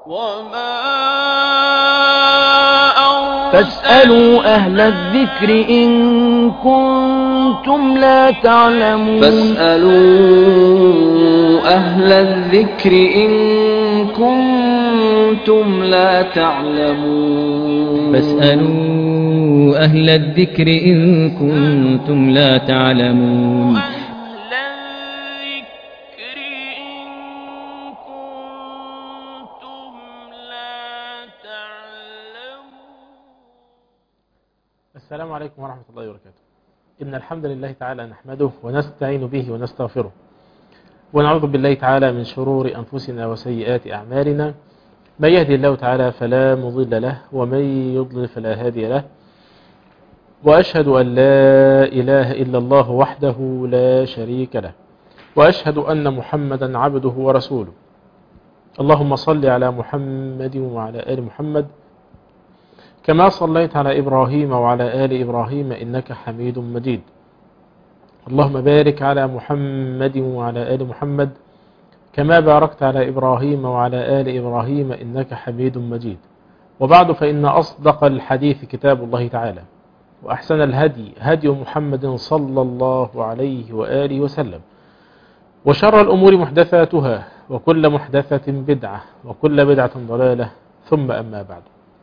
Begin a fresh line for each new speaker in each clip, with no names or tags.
وما
فاسألوا أهل الذكر إن كنتم لا تعلمون
فاسألوا أهل الذكر إن كنتم لا تعلمون
فاسألوا أهل الذكر إن كنتم لا تعلمون
أهل الذكر إن كنتم لا تعلمون
السلام عليكم ورحمة الله وبركاته إن الحمد لله تعالى نحمده ونستعين به ونستغفره ونعوذ بالله تعالى من شرور أنفسنا وسيئات أعمالنا من يهدي الله تعالى فلا مضل له ومن يضلل فلا هادي له وأشهد أن لا إله إلا الله وحده لا شريك له وأشهد أن محمدا عبده ورسوله اللهم صل على محمد وعلى آل محمد كما صليت على إبراهيم وعلى آل إبراهيم إنك حميد مجيد اللهم بارك على محمد وعلى آل محمد كما باركت على إبراهيم وعلى آل إبراهيم إنك حميد مجيد وبعد فإن أصدق الحديث كتاب الله تعالى وأحسن الهدي هدي محمد صلى الله عليه وآله وسلم وشر الأمور محدثاتها وكل محدثة بدعة وكل بدعة ضلالة ثم أما بعد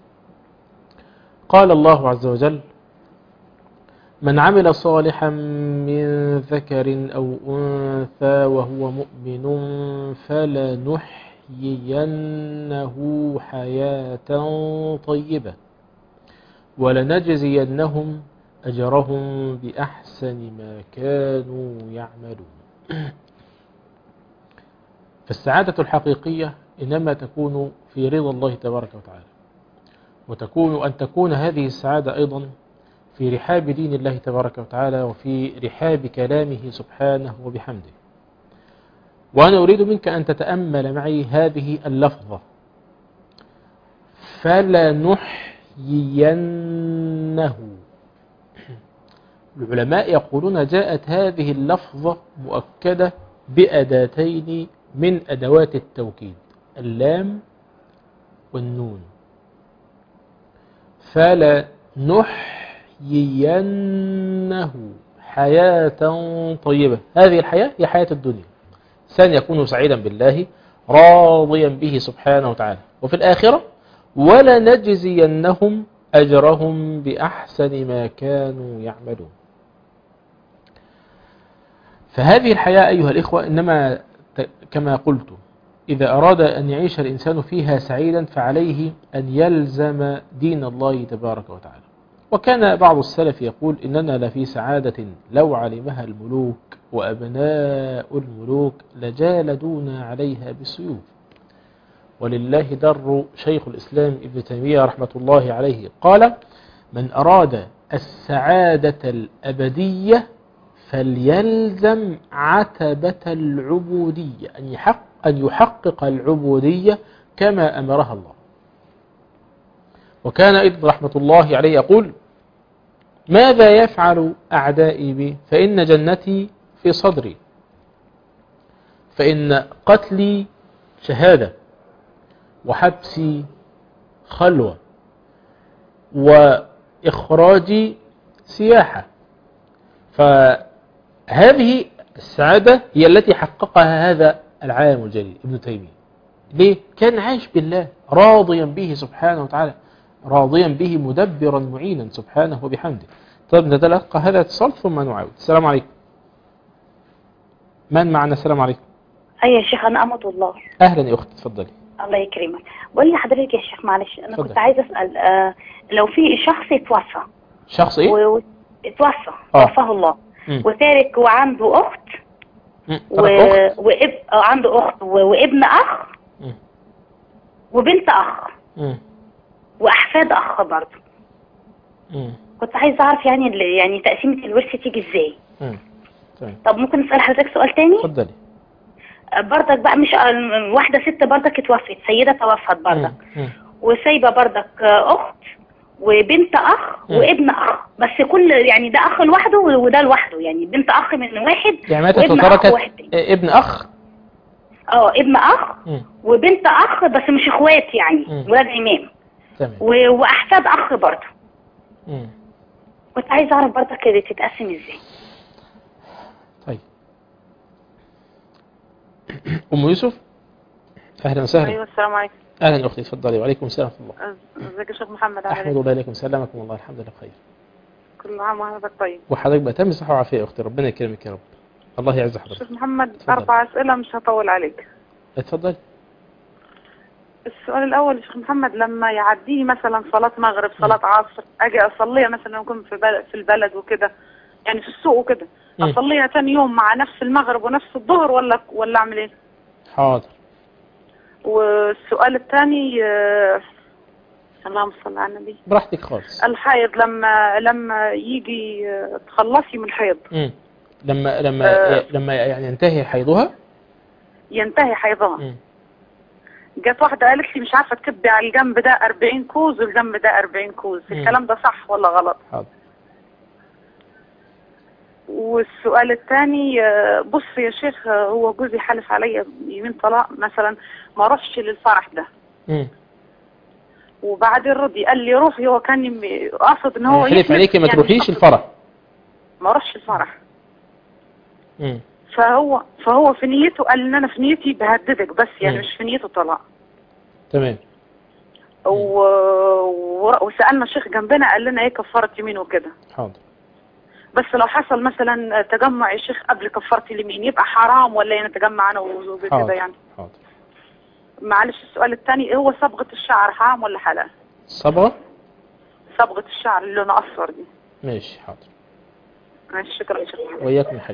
قال الله عز وجل من عمل صالحا من ذكر أو أنثى وهو مؤمن فلنحيينه حياة طيبة ولنجزينهم أجرهم بأحسن ما كانوا يعملون فالسعادة الحقيقية إنما تكون في رضا الله تبارك وتعالى وتكون أن تكون هذه السعادة أيضا في رحاب دين الله تبارك وتعالى وفي رحاب كلامه سبحانه وبحمده وأنا أريد منك أن تتأمل معي هذه اللفظة فلنحيينه العلماء يقولون جاءت هذه اللفظة مؤكدة بأداتين من أدوات التوكيد اللام والنون فلنحيينه حياة طيبة هذه الحياة هي حياة الدنيا إنسان يكون سعيدا بالله راضيا به سبحانه وتعالى وفي الآخرة ولنجزينهم أجرهم بأحسن ما كانوا يعملون فهذه الحياة أيها الإخوة إنما كما قلت إذا أراد أن يعيش الإنسان فيها سعيدا فعليه أن يلزم دين الله تبارك وتعالى وكان بعض السلف يقول إننا لفي سعادة لو علمها الملوك وأبناء الملوك لجالدونا عليها بالسيوف ولله در شيخ الإسلام ابن تيمية رحمة الله عليه قال من أراد السعادة الأبدية فليلزم عتبة العبودية أن يحقق أن يحقق العبودية كما أمرها الله وكان ابن رحمة الله عليه يقول ماذا يفعل أعدائي بي فإن جنتي في صدري فإن قتلي شهادة وحبسي خلوة وإخراجي سياحة فهذه السعادة هي التي حققها هذا العالم الجليل ابن تيمية ليه؟ كان عايش بالله راضيا به سبحانه وتعالى راضيا به مدبرا معينا سبحانه وبحمده طيب نتلقى هذا الاتصال ثم نعاود السلام عليكم من معنا السلام عليكم
أي يا شيخ أنا أمة الله
أهلا يا أختي تفضلي
الله يكرمك بقول لحضرتك يا شيخ معلش أنا
اتفضل.
كنت عايزة أسأل آه لو في شخص اتوفى
شخص إيه؟
و... و- اتوفى
آه.
توفاه الله
مم.
وتارك وعنده أخت
مم.
و...
ترك أخت
وإب... آه، عنده أخت و... وابن أخ
مم.
وبنت أخ
مم.
وأحفاد أخ برضه
مم.
كنت عايزة أعرف يعني ال... يعني تقسيمة الورث تيجي إزاي
مم. تمام
طب ممكن أسأل حضرتك سؤال تاني
اتفضلي
آه، برضك بقى مش آه، واحدة ست برضك اتوفت سيدة توفت برضك
مم. مم.
وسايبه بردك اخت وبنت اخ
مم.
وابن اخ بس كل يعني ده اخ لوحده وده لوحده يعني بنت اخ من واحد
يعني ماتت
وابن اخ
وتركت
واحد تاني.
ابن أخ
اه ابن اخ
مم.
وبنت اخ بس مش اخوات يعني
مم.
ولاد عمام
تمام
و- واحفاد اخ برضه
مم.
كنت عايزه اعرف برضه كده تتقسم ازاي
طيب ام يوسف اهلا وسهلا
ايوه السلام عليكم
اهلا اختي اتفضلي وعليكم السلام ورحمه الله
ازيك يا شيخ محمد عامل
احمد
ايه
الله اليكم سلامكم الله الحمد لله بخير
كل عام وحضرتك طيب
وحضرتك بقى تم صحه وعافيه يا اختي ربنا يكرمك يا رب الله يعز حضرتك
شيخ محمد
اتفضل.
اربع اسئله مش هطول عليك
اتفضل
السؤال الاول يا شيخ محمد لما يعديني مثلا صلاه مغرب صلاه عصر اجي اصليها مثلا اكون في بلد في البلد وكده يعني في السوق وكده
مم.
اصليها ثاني يوم مع نفس المغرب ونفس الظهر ولا ولا اعمل ايه
حاضر
والسؤال الثاني آه، اللهم صل على النبي
براحتك خالص
الحيض لما لما يجي آه، تخلصي من الحيض
مم. لما لما
آه.
لما يعني ينتهي حيضها
ينتهي حيضها
مم.
جت واحدة قالت لي مش عارفة تكبي على الجنب ده 40 كوز والجنب ده 40 كوز
مم.
الكلام ده صح ولا غلط
حاضر
والسؤال الثاني آه، بص يا شيخ آه، هو جوزي حلف عليا يمين طلاق مثلا ما اروحش للفرح ده
مم.
وبعدين رضي قال لي روحي هو كان يم- قصد ان هو
حلف
يحلف
عليكي ما
يعني
تروحيش
قصد
الفرح
ما اروحش الفرح
مم.
فهو فهو في نيته قال ان انا في نيتي بهددك بس يعني
مم.
مش في نيته طلاق
تمام
و... و... وسالنا الشيخ جنبنا قال لنا ايه كفاره يمين وكده
حاضر
بس لو حصل مثلا تجمع يا شيخ قبل كفاره اليمين يبقى حرام ولا نتجمع انا وزوجي كده
حاضر
يعني
حاضر
معلش السؤال الثاني هو صبغه الشعر حرام ولا حلال
صبغه
صبغه الشعر اللي لونها اصفر دي
ماشي حاضر
ماشي شكرا يا شيخ
وإياكم يا حاج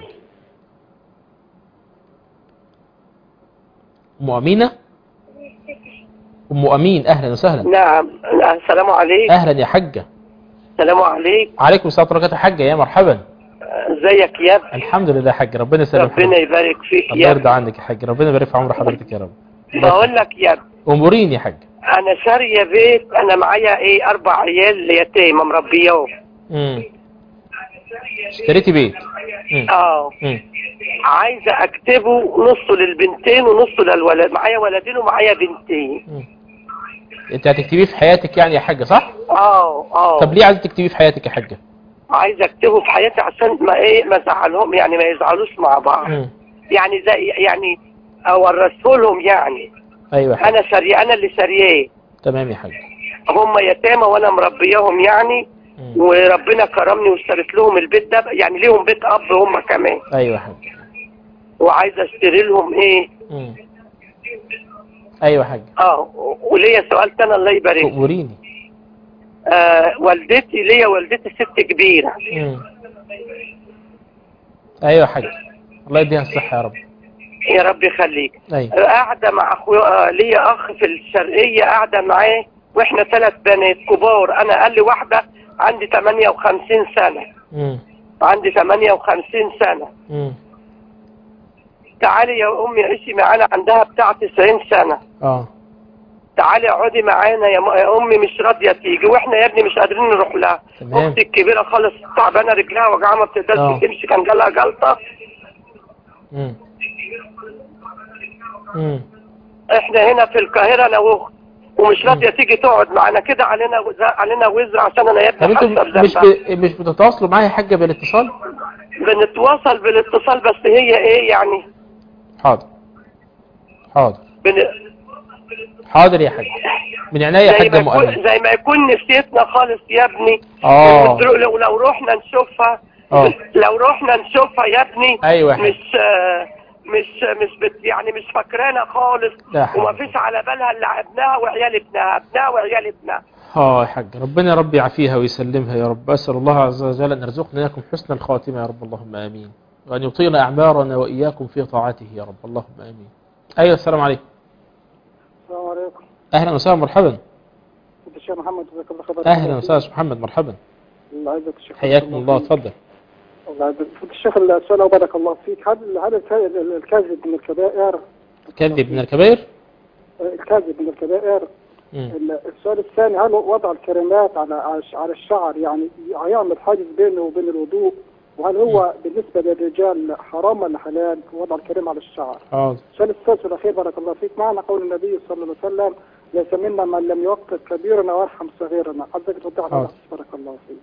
أم أمينة أم أمين أهلا وسهلا
نعم السلام عليكم
أهلا يا حجة
السلام عليكم
عليكم السلام ورحمة الله حجة يا مرحبا
ازيك يا ابني
الحمد لله يا حاج ربنا يسلم
ربنا
حضرتك
يبارك فيك
الله
يا
يرضى
ابني
عنك يا حاج ربنا يبارك في عمر حضرتك يا رب
بقول لك يا ابني
أموريني يا حاج
انا شاريه بيت انا معايا ايه اربع عيال يتيمه مربياهم
امم اشتريتي بيت امم
اه
امم
عايزه اكتبه نصه للبنتين ونصه للولد معايا ولدين ومعايا بنتين
انت هتكتبيه في حياتك يعني يا حاجة صح؟
اه اه
طب ليه عايزة تكتبيه في حياتك يا حاجة؟
عايزه اكتبه في حياتي عشان ما ايه ما ازعلهم يعني ما يزعلوش مع بعض
مم.
يعني زي يعني اورثه لهم يعني
ايوه يا حاج
انا شاريه انا اللي شارياه
تمام يا حاج
هم يتامى وانا مربياهم يعني
مم.
وربنا كرمني واشتريت لهم البيت ده يعني ليهم بيت اب هم كمان
ايوه يا حاج
وعايزه اشتري لهم ايه
مم. ايوه يا حاج
اه وليا سؤال تاني الله يبارك
وريني
آه والدتي ليا والدتي ست كبيره
مم. ايوه يا حاج الله يديها الصحة يا رب
يا رب يخليك
ايوه
قاعده مع اخويا آه ليا اخ في الشرقيه قاعده معاه واحنا ثلاث بنات كبار انا قال لي واحده عندي 58 سنه
مم.
عندي 58 سنه
مم.
تعالي يا امي عيشي معانا عندها بتاع 90 سنه
اه
تعالي اقعدي معانا يا, م... يا امي مش راضيه تيجي واحنا يا ابني مش قادرين نروح لها
تمام.
اختي الكبيره خالص تعبانه رجلها وجعها ما
آه.
بتقدرش تمشي كان جالها جلطه
مم. مم.
احنا هنا في القاهره انا واخت ومش راضيه تيجي تقعد معانا كده علينا وز... علينا وزر عشان انا يا
طب
ابني
انتوا
حاسه
مش
بذنبها
ب... مش بتتواصلوا معايا يا حاجة بالاتصال؟
بنتواصل بالاتصال بس هي ايه يعني
حاضر حاضر
بن...
حاضر يا حاج من عينيا يا
زي
حاجة
ما يكون
مؤمن
زي ما يكون نسيتنا خالص يا ابني
اه
وترو- لو لو رحنا نشوفها
اه
لو رحنا نشوفها يا ابني
ايوه يا حاج
مش آه، مش مش بت يعني مش فاكرانا خالص
لا حول.
وما فيش على بالها الا ابنها وعيال ابنها ابنها وعيال ابنها
اه يا حاج ربنا يا رب يعافيها ويسلمها يا رب أسأل الله عز وجل أن يرزقنا إياكم حسن الخاتمة يا رب اللهم آمين وأن يطيل أعمارنا وإياكم في طاعته يا رب اللهم آمين أيوة السلام عليكم
السلام عليكم
أهلا وسهلا مرحبا
انت الشيخ محمد جزاك الله خير
أهلا وسهلا أستاذ محمد مرحبا
الله يعزك الشيخ
حياكم الله تفضل
الله يعزك فضل الشيخ السؤال وبارك الله فيك هل هل الك- الكذب من الكبائر
كذب من الكبائر
الكذب من الكبائر
مم.
السؤال الثاني هل وضع الكريمات على على الشعر يعني هيعمل حاجز بينه وبين الوضوء وهل هو بالنسبة للرجال حرام ولا حلال وضع الكريم على الشعر
حاضر
السؤال الثالث والأخير بارك الله فيك معنى قول النبي صلى الله عليه وسلم ليس منا من لم يوقف كبيرنا ويرحم صغيرنا حضرتك توضح لنا
حاضر.
بارك الله فيك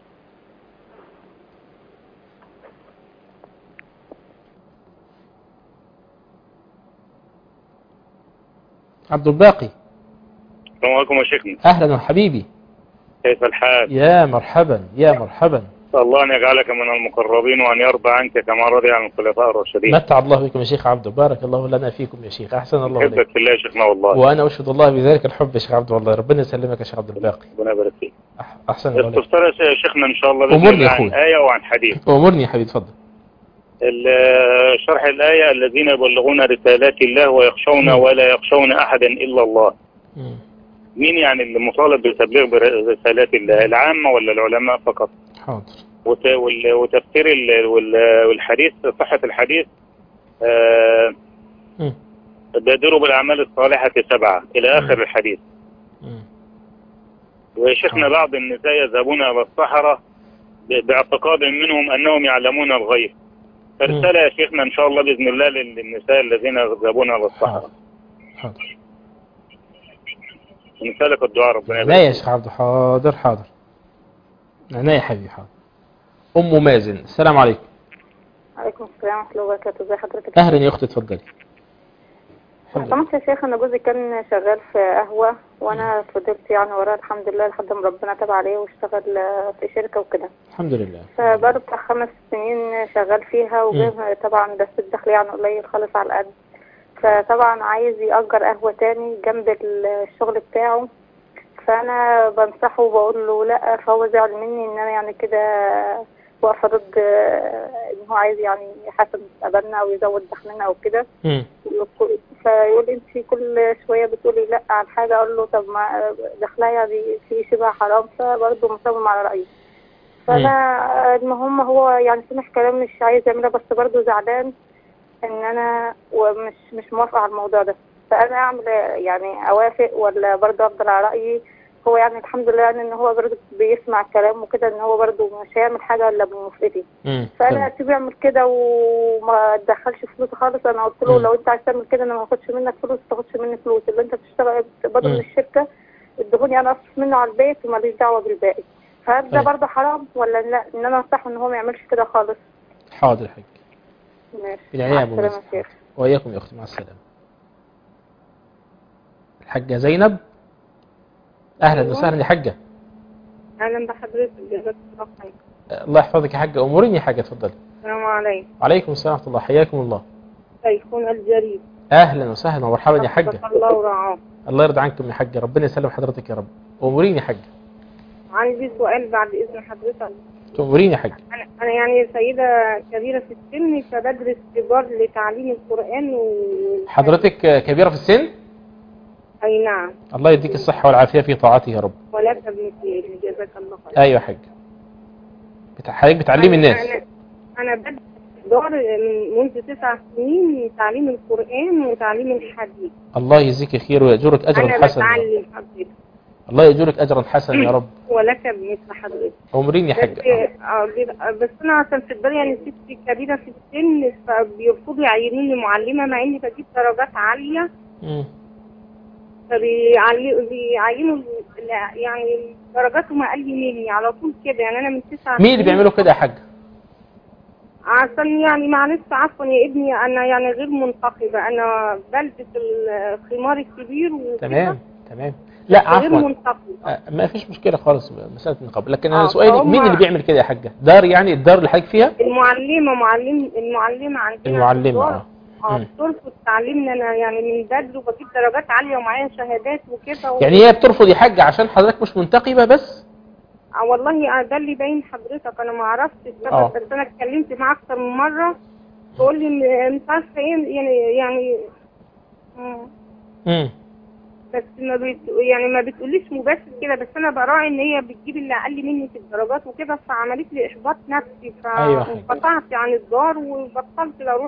عبد الباقي
السلام عليكم يا شيخنا
أهلا وحبيبي
كيف الحال؟
يا مرحبا يا مرحبا
الله أن يجعلك من المقربين وأن يرضى عنك كما رضي عن الخلفاء الراشدين
متع الله بكم يا شيخ عبده بارك الله لنا فيكم يا شيخ أحسن الله إليك
أحبك في الله يا شيخنا والله
وأنا أشهد الله بذلك الحب يا شيخ عبده والله ربنا يسلمك يا شيخ عبد الباقي
ربنا يبارك فيك
أح- أحسن الله إليك
استفسر يا شيخنا إن شاء الله بإذن
أمرني
الله
يا
عن
أخوي.
آية وعن حديث
أمرني يا حبيبي اتفضل
ال- شرح الآية الذين يبلغون رسالات الله ويخشون
مم.
ولا يخشون أحدا إلا الله
مم.
مين يعني المطالب بالتبليغ برسالات الله العامة ولا العلماء فقط
حاضر
وت- وال- وتفسير ال- وال- والحديث صحة الحديث آه،
مم.
بادروا بالأعمال الصالحة سبعة إلى آخر الحديث
مم.
وشيخنا بعض النساء يذهبون إلى الصحراء ب- باعتقاد منهم أنهم يعلمون الغيب فرسالة يا شيخنا إن شاء الله بإذن الله لل- للنساء الذين يذهبون إلى الصحراء
حاضر
ونسألك الدعاء ربنا
لا
يبارك
يا شيخ عبده حاضر حاضر أنا يا حبيبي حاضر أم مازن السلام عليكم
عليكم السلام ورحمة الله وبركاته ازي حضرتك
أهلا يا أختي اتفضلي الحمد لله.
سمعت يا شيخ ان جوزي كان شغال في قهوة وانا فضلت يعني وراه الحمد لله لحد ما ربنا تاب عليه واشتغل آه، في شركة وكده
الحمد لله
فبقاله بتاع خمس سنين شغال فيها وجاب طبعا بس الدخل يعني قليل خالص على القد فطبعا عايز يأجر قهوة تاني جنب الشغل بتاعه فأنا بنصحه وبقول له لأ فهو زعل مني إن أنا يعني كده واقفة ضد آه، إن هو عايز يعني يحسن مستقبلنا أو يزود دخلنا أو كده
مم.
فيقول انت كل شويه بتقولي لا على حاجه اقول له طب ما دخلها يعني في شبه حرام فبرضه مصمم على رايه فانا المهم هو يعني سمح كلام مش عايز يعملها بس برضه زعلان ان انا ومش مش موافقه على الموضوع ده فانا اعمل إيه؟ يعني اوافق ولا برضه افضل على رايي هو يعني الحمد لله يعني ان هو برضه بيسمع الكلام وكده ان هو برضه مش هيعمل حاجه الا بموافقتي
مم.
فانا اسيبه يعمل كده وما تدخلش فلوسه خالص انا قلت له
مم.
لو انت عايز تعمل كده انا ما باخدش منك فلوس ما تاخدش مني فلوس اللي انت بتشتغل بتقبضه
مم.
من الشركه ادهوني انا اصرف منه على البيت وماليش دعوه بالباقي فهل ده
طيب.
برضه حرام ولا لا ان انا انصحه ان هو ما يعملش كده خالص
حاضر يا حاج
ماشي
بالعناية
مع
يا أبو
السلامه
مازن.
يا شيخ
وإياكم يا أختي مع السلامة الحاجة زينب أهلا
أيوة.
وسهلا يا حاجة
اهلا بحضرتك جزاك الله خير
الله يحفظك يا حاجة أمورين يا حاجة اتفضلي
السلام عليكم
وعليكم السلام ورحمة الله حياكم الله
سيكون الجريد
أهلا وسهلا ومرحبا يا حاجة
حفظك الله ورعاه
الله يرضى عنكم يا حاجة ربنا يسلم حضرتك يا رب أمورين يا حاجة
عندي سؤال بعد اذن حضرتك
أمورين يا حاجة
أنا أنا يعني سيدة كبيرة في السن فبدرس كبار لتعليم القرآن و...
حضرتك آه، كبيرة في السن
أي نعم
الله يديك الصحة والعافية في طاعته يا رب
ولك ابنتي جزاك الله خير
أيوة يا حاجة بتع- حضرتك بتعلمي
أنا-
الناس
أنا أنا بدرس دار من منذ تسع سنين تعليم القرآن وتعليم الحديث
الله يجزيك خير ويأجرك أجرا
أنا
حسنا يا رب.
بتعلم حضرتك
الله يأجرك أجرا حسنا يا رب
ولك بمثل حضرتك
أمورين يا
بس
حاجة
آه، بيبقى- بس أنا عشان في بالي يعني ستي كبيرة في السن فبيرفضوا يعينوني معلمة مع إني بجيب درجات عالية
مم.
فبيعلي- بيعينوا ال- يعني درجاتهم اقل مني على طول كده يعني انا من تسعة
مين اللي بيعملوا كده يا حاجة
عشان يعني معلش عفوا يا ابني انا يعني غير منتقبة انا بلبس الخمار الكبير وكده
تمام تمام لا
غير
عفوا
منتقبة
آه، ما فيش مشكلة خالص مسألة النقاب لكن أنا
آه،
سؤالي
فهم-
مين اللي بيعمل كده يا حاجة دار يعني الدار اللي حضرتك فيها
المعلمة معلم المعلمة عندنا
المعلمة
في الدار،
اه
اه
مم.
بترفض تعليمنا انا يعني من بدري وبجيب درجات عالية ومعايا شهادات وكده و...
يعني هي بترفض يا حاجة عشان حضرتك مش منتقبة بس
آه والله ده اللي باين حضرتك انا ما عرفتش
آه.
السبب بس انا اتكلمت معاه اكتر من مره تقول لي م- مش عارفه ايه يعني يعني مم.
مم.
بس ما بت... يعني ما بتقوليش مباشر كده بس انا براعي ان هي بتجيب اللي اقل مني في الدرجات وكده فعملت لي احباط نفسي
أيوة يا حاج.
فانقطعت عن الدار وبطلت اروح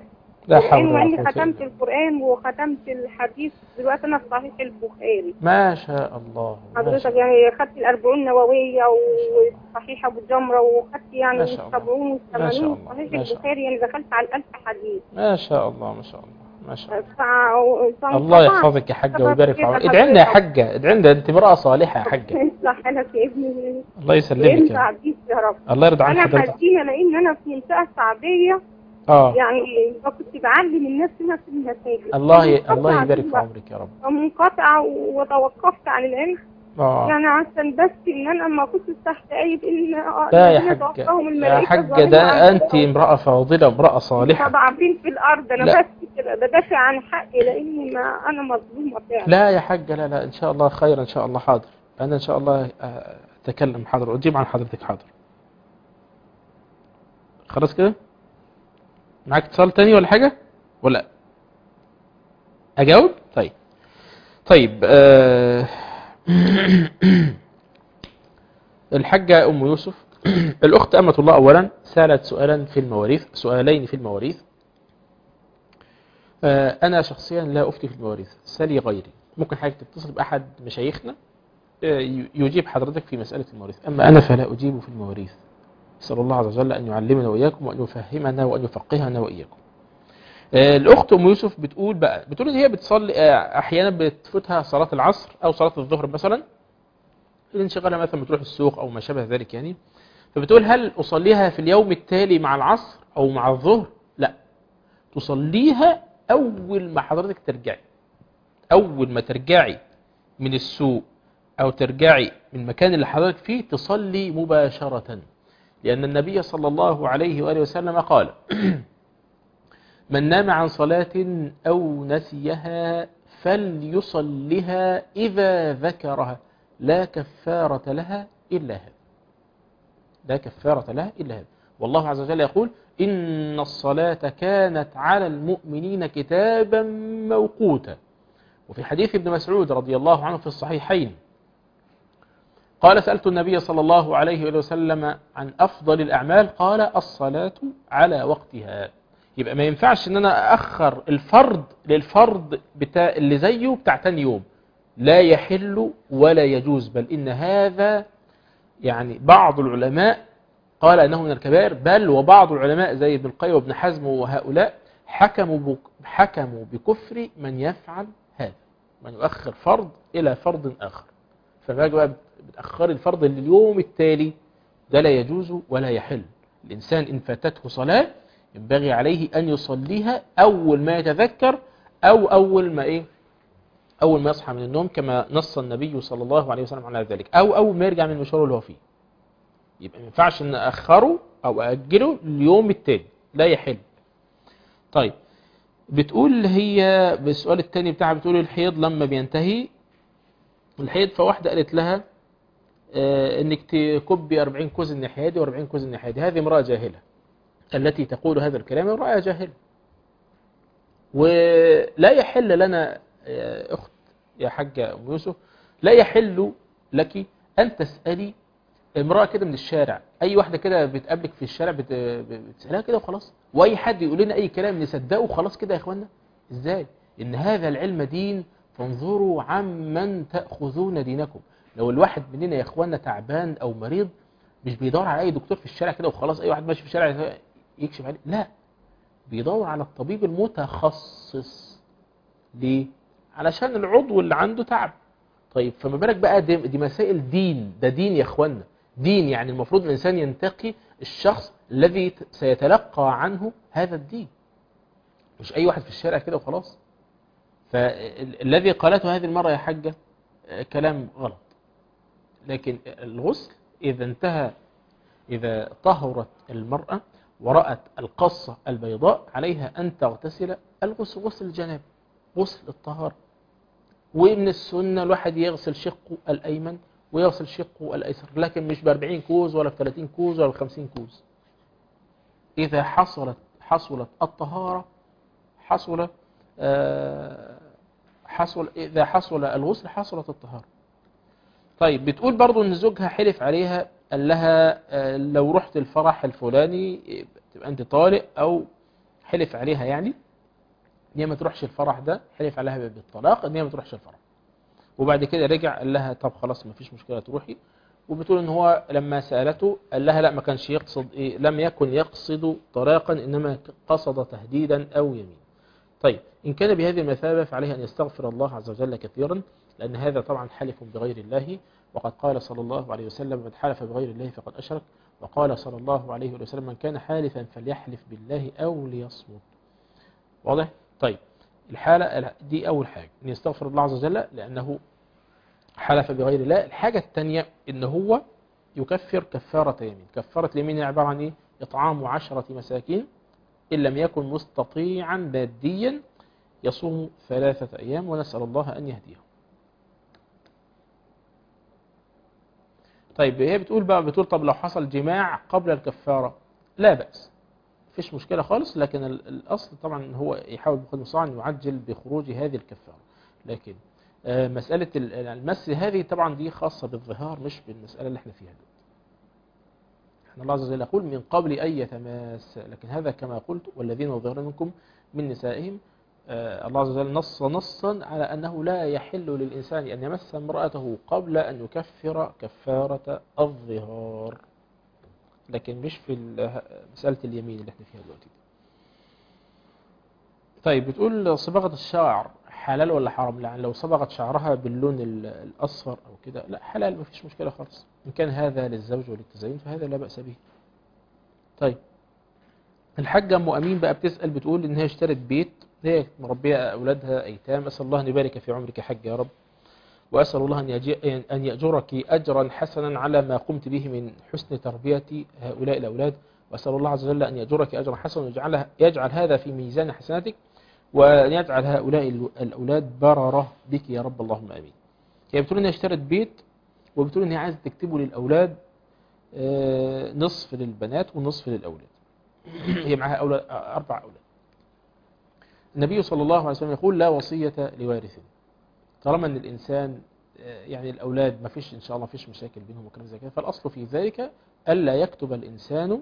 لا حول
مع
ولا
اني
قوة
ختمت
إلا
القرآن وختمت الحديث دلوقتي انا في صحيح البخاري
ما شاء الله ما
حضرتك
شاء
يعني خدت الأربعون النووية وصحيح أبو الجمرة وخدت يعني
ما شاء الله.
السبعون
ما شاء
والثمانون
الله.
صحيح
ما شاء
البخاري يعني دخلت على الألف حديث
ما شاء الله ما شاء الله ما شاء الله
ف...
الله يحفظك يا حاجة ويبارك في عمرك ادعي لنا يا حاجة ادعي لنا انت امرأة صالحة يا حاجة
يصلح لك يا ابني
الله يسلمك
انت
يا رب.
عبيد يا رب
الله يرضى عن
انا
حضرتك
حزينه لان انا في منطقه الشعبيه
اه
يعني كنت بعلم الناس هنا في المساجد
الله ي...
منقطعة
الله يبارك في
دلوقتي.
عمرك يا رب
منقطعة وتوقفت عن العلم
اه
يعني عشان بس ان انا ما كنتش تحت ايد ان
لا يا
الذين
حاجة
توفاهم
يا
الملائكة
حاجة
ظالمين
ده
أنفسهم.
انت امرأة فاضلة امرأة صالحة
مضاعفين في الارض انا
لا.
بس كده بدافع عن حقي لاني ما انا مظلومه فعلا
لا يا حاجة لا لا ان شاء الله خير ان شاء الله حاضر انا ان شاء الله آه، اتكلم حاضر اجيب عن حضرتك حاضر خلاص كده معاك اتصال تاني ولا حاجة ولا اجاوب طيب طيب آه، الحاجة ام يوسف الاخت امة الله اولا سألت سؤالا في المواريث سؤالين في المواريث آه، أنا شخصيا لا أفتي في المواريث سالي غيري ممكن حضرتك تتصل بأحد مشايخنا آه، ي- يجيب حضرتك في مسألة المواريث أما أنا فلا أجيب في المواريث أسأل الله عز وجل أن يعلمنا وإياكم وأن يفهمنا وأن يفقهنا وإياكم آه، الأخت أم يوسف بتقول بقى بتقول إن هي بتصلي آه، أحيانا بتفوتها صلاة العصر أو صلاة الظهر مثلا الانشغال مثلا بتروح السوق أو ما شابه ذلك يعني فبتقول هل أصليها في اليوم التالي مع العصر أو مع الظهر لا تصليها أول ما حضرتك ترجعي أول ما ترجعي من السوق أو ترجعي من المكان اللي حضرتك فيه تصلي مباشرة لأن النبي صلى الله عليه وآله وسلم قال من نام عن صلاة أو نسيها فليصلها إذا ذكرها لا كفارة لها إلا هذا لا كفارة لها إلا هذا والله عز وجل يقول إن الصلاة كانت على المؤمنين كتابا موقوتا وفي حديث ابن مسعود رضي الله عنه في الصحيحين قال سألت النبي صلى الله عليه وآله وسلم عن أفضل الأعمال قال الصلاة على وقتها يبقى ما ينفعش ان انا اخر الفرض للفرض بتاع اللي زيه بتاع تاني يوم لا يحل ولا يجوز بل ان هذا يعني بعض العلماء قال انه من الكبائر بل وبعض العلماء زي ابن القيم وابن حزم وهؤلاء حكموا بك- حكموا بكفر من يفعل هذا من يؤخر فرض الى فرض اخر فما بقى بتاخري الفرض لليوم التالي ده لا يجوز ولا يحل الانسان ان فاتته صلاه ينبغي عليه أن يصليها أول ما يتذكر أو أول ما إيه أول ما يصحى من النوم كما نص النبي صلى الله عليه وسلم على ذلك أو أول ما يرجع من المشوار اللي هو فيه يبقى ما ينفعش أن أخره أو أجله اليوم التاني لا يحل طيب بتقول هي بالسؤال التاني بتاعها بتقول الحيض لما بينتهي الحيض فواحدة قالت لها آه، انك تكبي 40 كوز الناحيه دي و40 كوز الناحيه دي هذه امراه جاهله التي تقول هذا الكلام امرأة جاهلة ولا يحل لنا يا أخت يا حاجة أم يوسف لا يحل لك أن تسألي امرأة كده من الشارع أي واحدة كده بتقابلك في الشارع بت- بتسألها كده وخلاص وأي حد يقول لنا أي كلام نصدقه وخلاص كده يا إخوانا إزاي إن هذا العلم دين فانظروا عمن تأخذون دينكم لو الواحد مننا يا إخوانا تعبان أو مريض مش بيدور على أي دكتور في الشارع كده وخلاص أي واحد ماشي في الشارع يكشف عليه لا بيدور على الطبيب المتخصص ليه علشان العضو اللي عنده تعب طيب فما بالك بقى دي, دي مسائل دين ده دين يا اخوانا دين يعني المفروض الانسان ينتقي الشخص الذي ت- سيتلقى عنه هذا الدين مش اي واحد في الشارع كده وخلاص فالذي قالته هذه المرة يا حاجة آه، كلام غلط لكن الغسل إذا انتهى إذا طهرت المرأة ورأت القصة البيضاء عليها أن تغتسل الغسل غسل الجناب غسل الطهارة ومن السنة الواحد يغسل شقه الأيمن ويغسل شقه الأيسر لكن مش ب 40 كوز ولا ب 30 كوز ولا ب 50 كوز إذا حصلت حصلت الطهارة حصل آه، حصل إذا حصل الغسل حصلت الطهارة طيب بتقول برضو ان زوجها حلف عليها قال لها آه، لو رحت الفرح الفلاني تبقى انت طالق او حلف عليها يعني ان هي ما تروحش الفرح ده حلف عليها بالطلاق ان هي ما تروحش الفرح وبعد كده رجع قال لها طب خلاص ما فيش مشكله تروحي وبتقول ان هو لما سالته قال لها لا ما كانش يقصد ايه لم يكن يقصد طلاقا انما قصد تهديدا او يمين طيب ان كان بهذه المثابه فعليه ان يستغفر الله عز وجل كثيرا لان هذا طبعا حلف بغير الله وقد قال صلى الله عليه وسلم من حلف بغير الله فقد اشرك وقال صلى الله عليه وسلم من كان حالفا فليحلف بالله او ليصمت واضح طيب الحالة دي أول حاجة أن يستغفر الله عز وجل لأنه حلف بغير الله الحاجة الثانية أن هو يكفر كفارة يمين كفارة اليمين عبارة عن إيه؟ إطعام عشرة مساكين إن لم يكن مستطيعا ماديا يصوم ثلاثة أيام ونسأل الله أن يهديه طيب هي بتقول بقى بتقول طب لو حصل جماع قبل الكفارة لا بأس مفيش مشكلة خالص لكن ال- الأصل طبعا هو يحاول بقدر المستطاع أن يعجل بخروج هذه الكفارة لكن آه، مسألة ال- المس هذه طبعا دي خاصة بالظهار مش بالمسألة اللي احنا فيها دلوقتي احنا الله عز وجل يقول من قبل أن يتماس لكن هذا كما قلت والذين يظهرون منكم من نسائهم آه، الله عز وجل نص نصا على أنه لا يحل للإنسان أن يمس امرأته قبل أن يكفر كفارة الظهار لكن مش في ال- مسألة اليمين اللي احنا فيها دلوقتي طيب بتقول صباغة الشعر حلال ولا حرام يعني لو صبغت شعرها باللون ال- الأصفر أو كده لا حلال مفيش مشكلة خالص إن كان هذا للزوج وللتزين فهذا لا بأس به طيب الحاجة أم أمين بقى بتسأل بتقول إن هي اشترت بيت هي مربية أولادها أيتام أسأل الله أن يبارك في عمرك يا حاج يا رب وأسأل الله أن يجي- أن يأجرك أجرا حسنا على ما قمت به من حسن تربية هؤلاء الأولاد وأسأل الله عز وجل أن يأجرك أجرا حسنا ويجعلها يجعل هذا في ميزان حسناتك وأن يجعل هؤلاء ال- الأولاد بررة بك يا رب اللهم آمين هي بتقول إنها اشترت بيت وبتقول إن هي عايزة تكتبه للأولاد آه، نصف للبنات ونصف للأولاد هي معها أولاد أربع أولاد النبي صلى الله عليه وسلم يقول لا وصية لوارث طالما ان الانسان آه، يعني الاولاد ما فيش ان شاء الله ما فيش مشاكل بينهم وكلام زي كده فالاصل في ذلك الا يكتب الانسان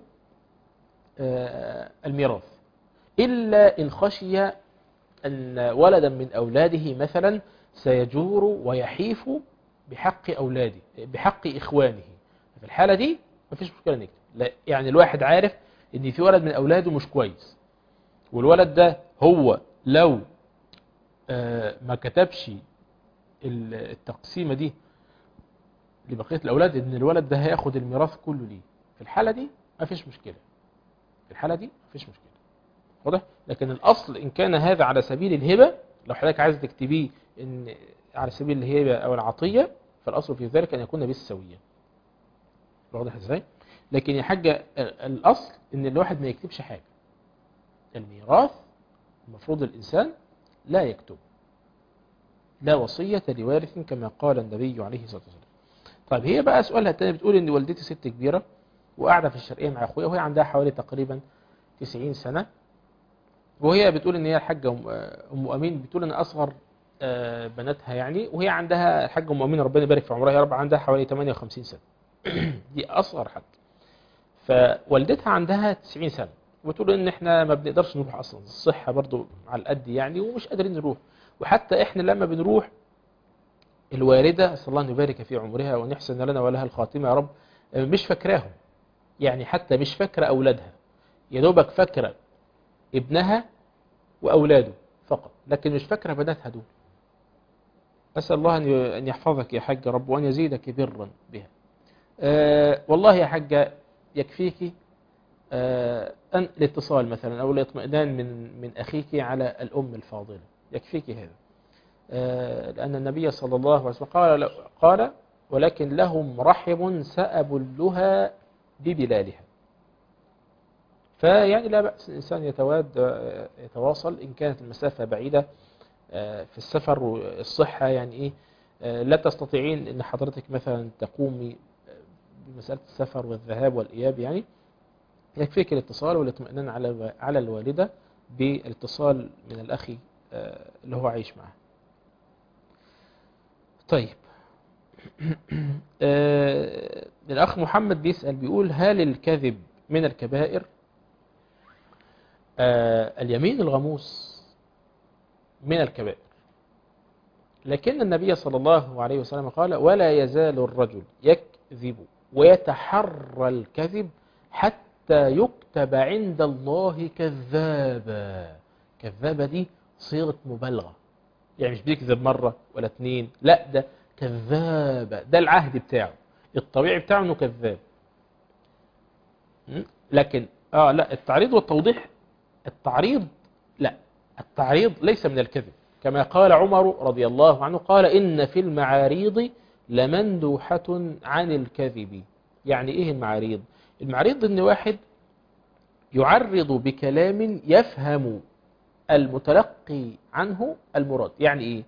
آه، الميراث الا ان خشي ان ولدا من اولاده مثلا سيجور ويحيف بحق اولاده بحق اخوانه في الحاله دي ما فيش مشكله نكتب لا يعني الواحد عارف ان في ولد من اولاده مش كويس والولد ده هو لو آه، ما كتبش ال- التقسيمة دي لبقية الأولاد إن الولد ده هياخد الميراث كله ليه في الحالة دي ما فيش مشكلة في الحالة دي ما فيش مشكلة واضح لكن الأصل إن كان هذا على سبيل الهبة لو حضرتك عايز تكتبيه إن على سبيل الهبة أو العطية فالأصل في ذلك أن يكون بالسوية واضح إزاي لكن يا حاجة ال- الأصل إن الواحد ما يكتبش حاجة الميراث المفروض الإنسان لا يكتب لا وصية لوارث كما قال النبي عليه الصلاة والسلام طيب هي بقى سؤالها التاني بتقول ان والدتي ست كبيرة وقاعدة في الشرقية مع اخويا وهي عندها حوالي تقريبا 90 سنة وهي بتقول ان هي الحاجة ام أم امين بتقول ان اصغر آه، بناتها يعني وهي عندها الحاجة ام امين ربنا يبارك في عمرها يا رب عندها حوالي 58 سنة دي اصغر حد فوالدتها عندها 90 سنة وتقول ان احنا ما بنقدرش نروح اصلا الصحة برضو على القد يعني ومش قادرين نروح وحتى احنا لما بنروح الوالدة صلى الله أن يبارك في عمرها وأن يحسن لنا ولها الخاتمة يا رب مش فاكراهم يعني حتى مش فاكرة أولادها يا دوبك فاكرة ابنها وأولاده فقط لكن مش فاكرة بناتها دول أسأل الله أن ي- أن يحفظك يا حاج رب وأن يزيدك برا بها أه والله يا حاجة يكفيك أه أن الاتصال مثلا أو الاطمئنان من من أخيك على الأم الفاضلة يكفيك هذا آه، لأن النبي صلى الله عليه وسلم قال قال ولكن لهم رحم سأبلها ببلالها فيعني لا بأس الإنسان يتواد آه، يتواصل إن كانت المسافة بعيدة آه، في السفر والصحة يعني إيه آه، لا تستطيعين أن حضرتك مثلا تقومي آه، بمسألة السفر والذهاب والإياب يعني يكفيك الاتصال والاطمئنان على على الوالدة بالاتصال من الأخ آه، اللي هو عايش معه طيب آه، الأخ محمد بيسأل بيقول هل الكذب من الكبائر آه، اليمين الغموس من الكبائر لكن النبي صلى الله عليه وسلم قال ولا يزال الرجل يكذب ويتحرى الكذب حتى يكتب عند الله كذابا كذابة دي صيغة مبالغة يعني مش بيكذب مرة ولا اتنين لا ده كذابة ده العهد بتاعه الطبيعي بتاعه انه كذاب م? لكن اه لا التعريض والتوضيح التعريض لا التعريض ليس من الكذب كما قال عمر رضي الله عنه قال إن في المعاريض لمندوحة عن الكذب يعني إيه المعاريض المعاريض إن واحد يعرض بكلام يفهم المتلقي عنه المراد يعني إيه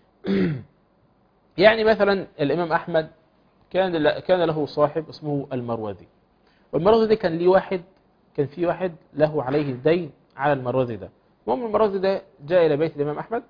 يعني مثلا الإمام أحمد كان كان له صاحب اسمه المروذي والمروذي ده كان ليه واحد كان في واحد له عليه دين على المروذي ده المهم المروذي ده جاء إلى بيت الإمام أحمد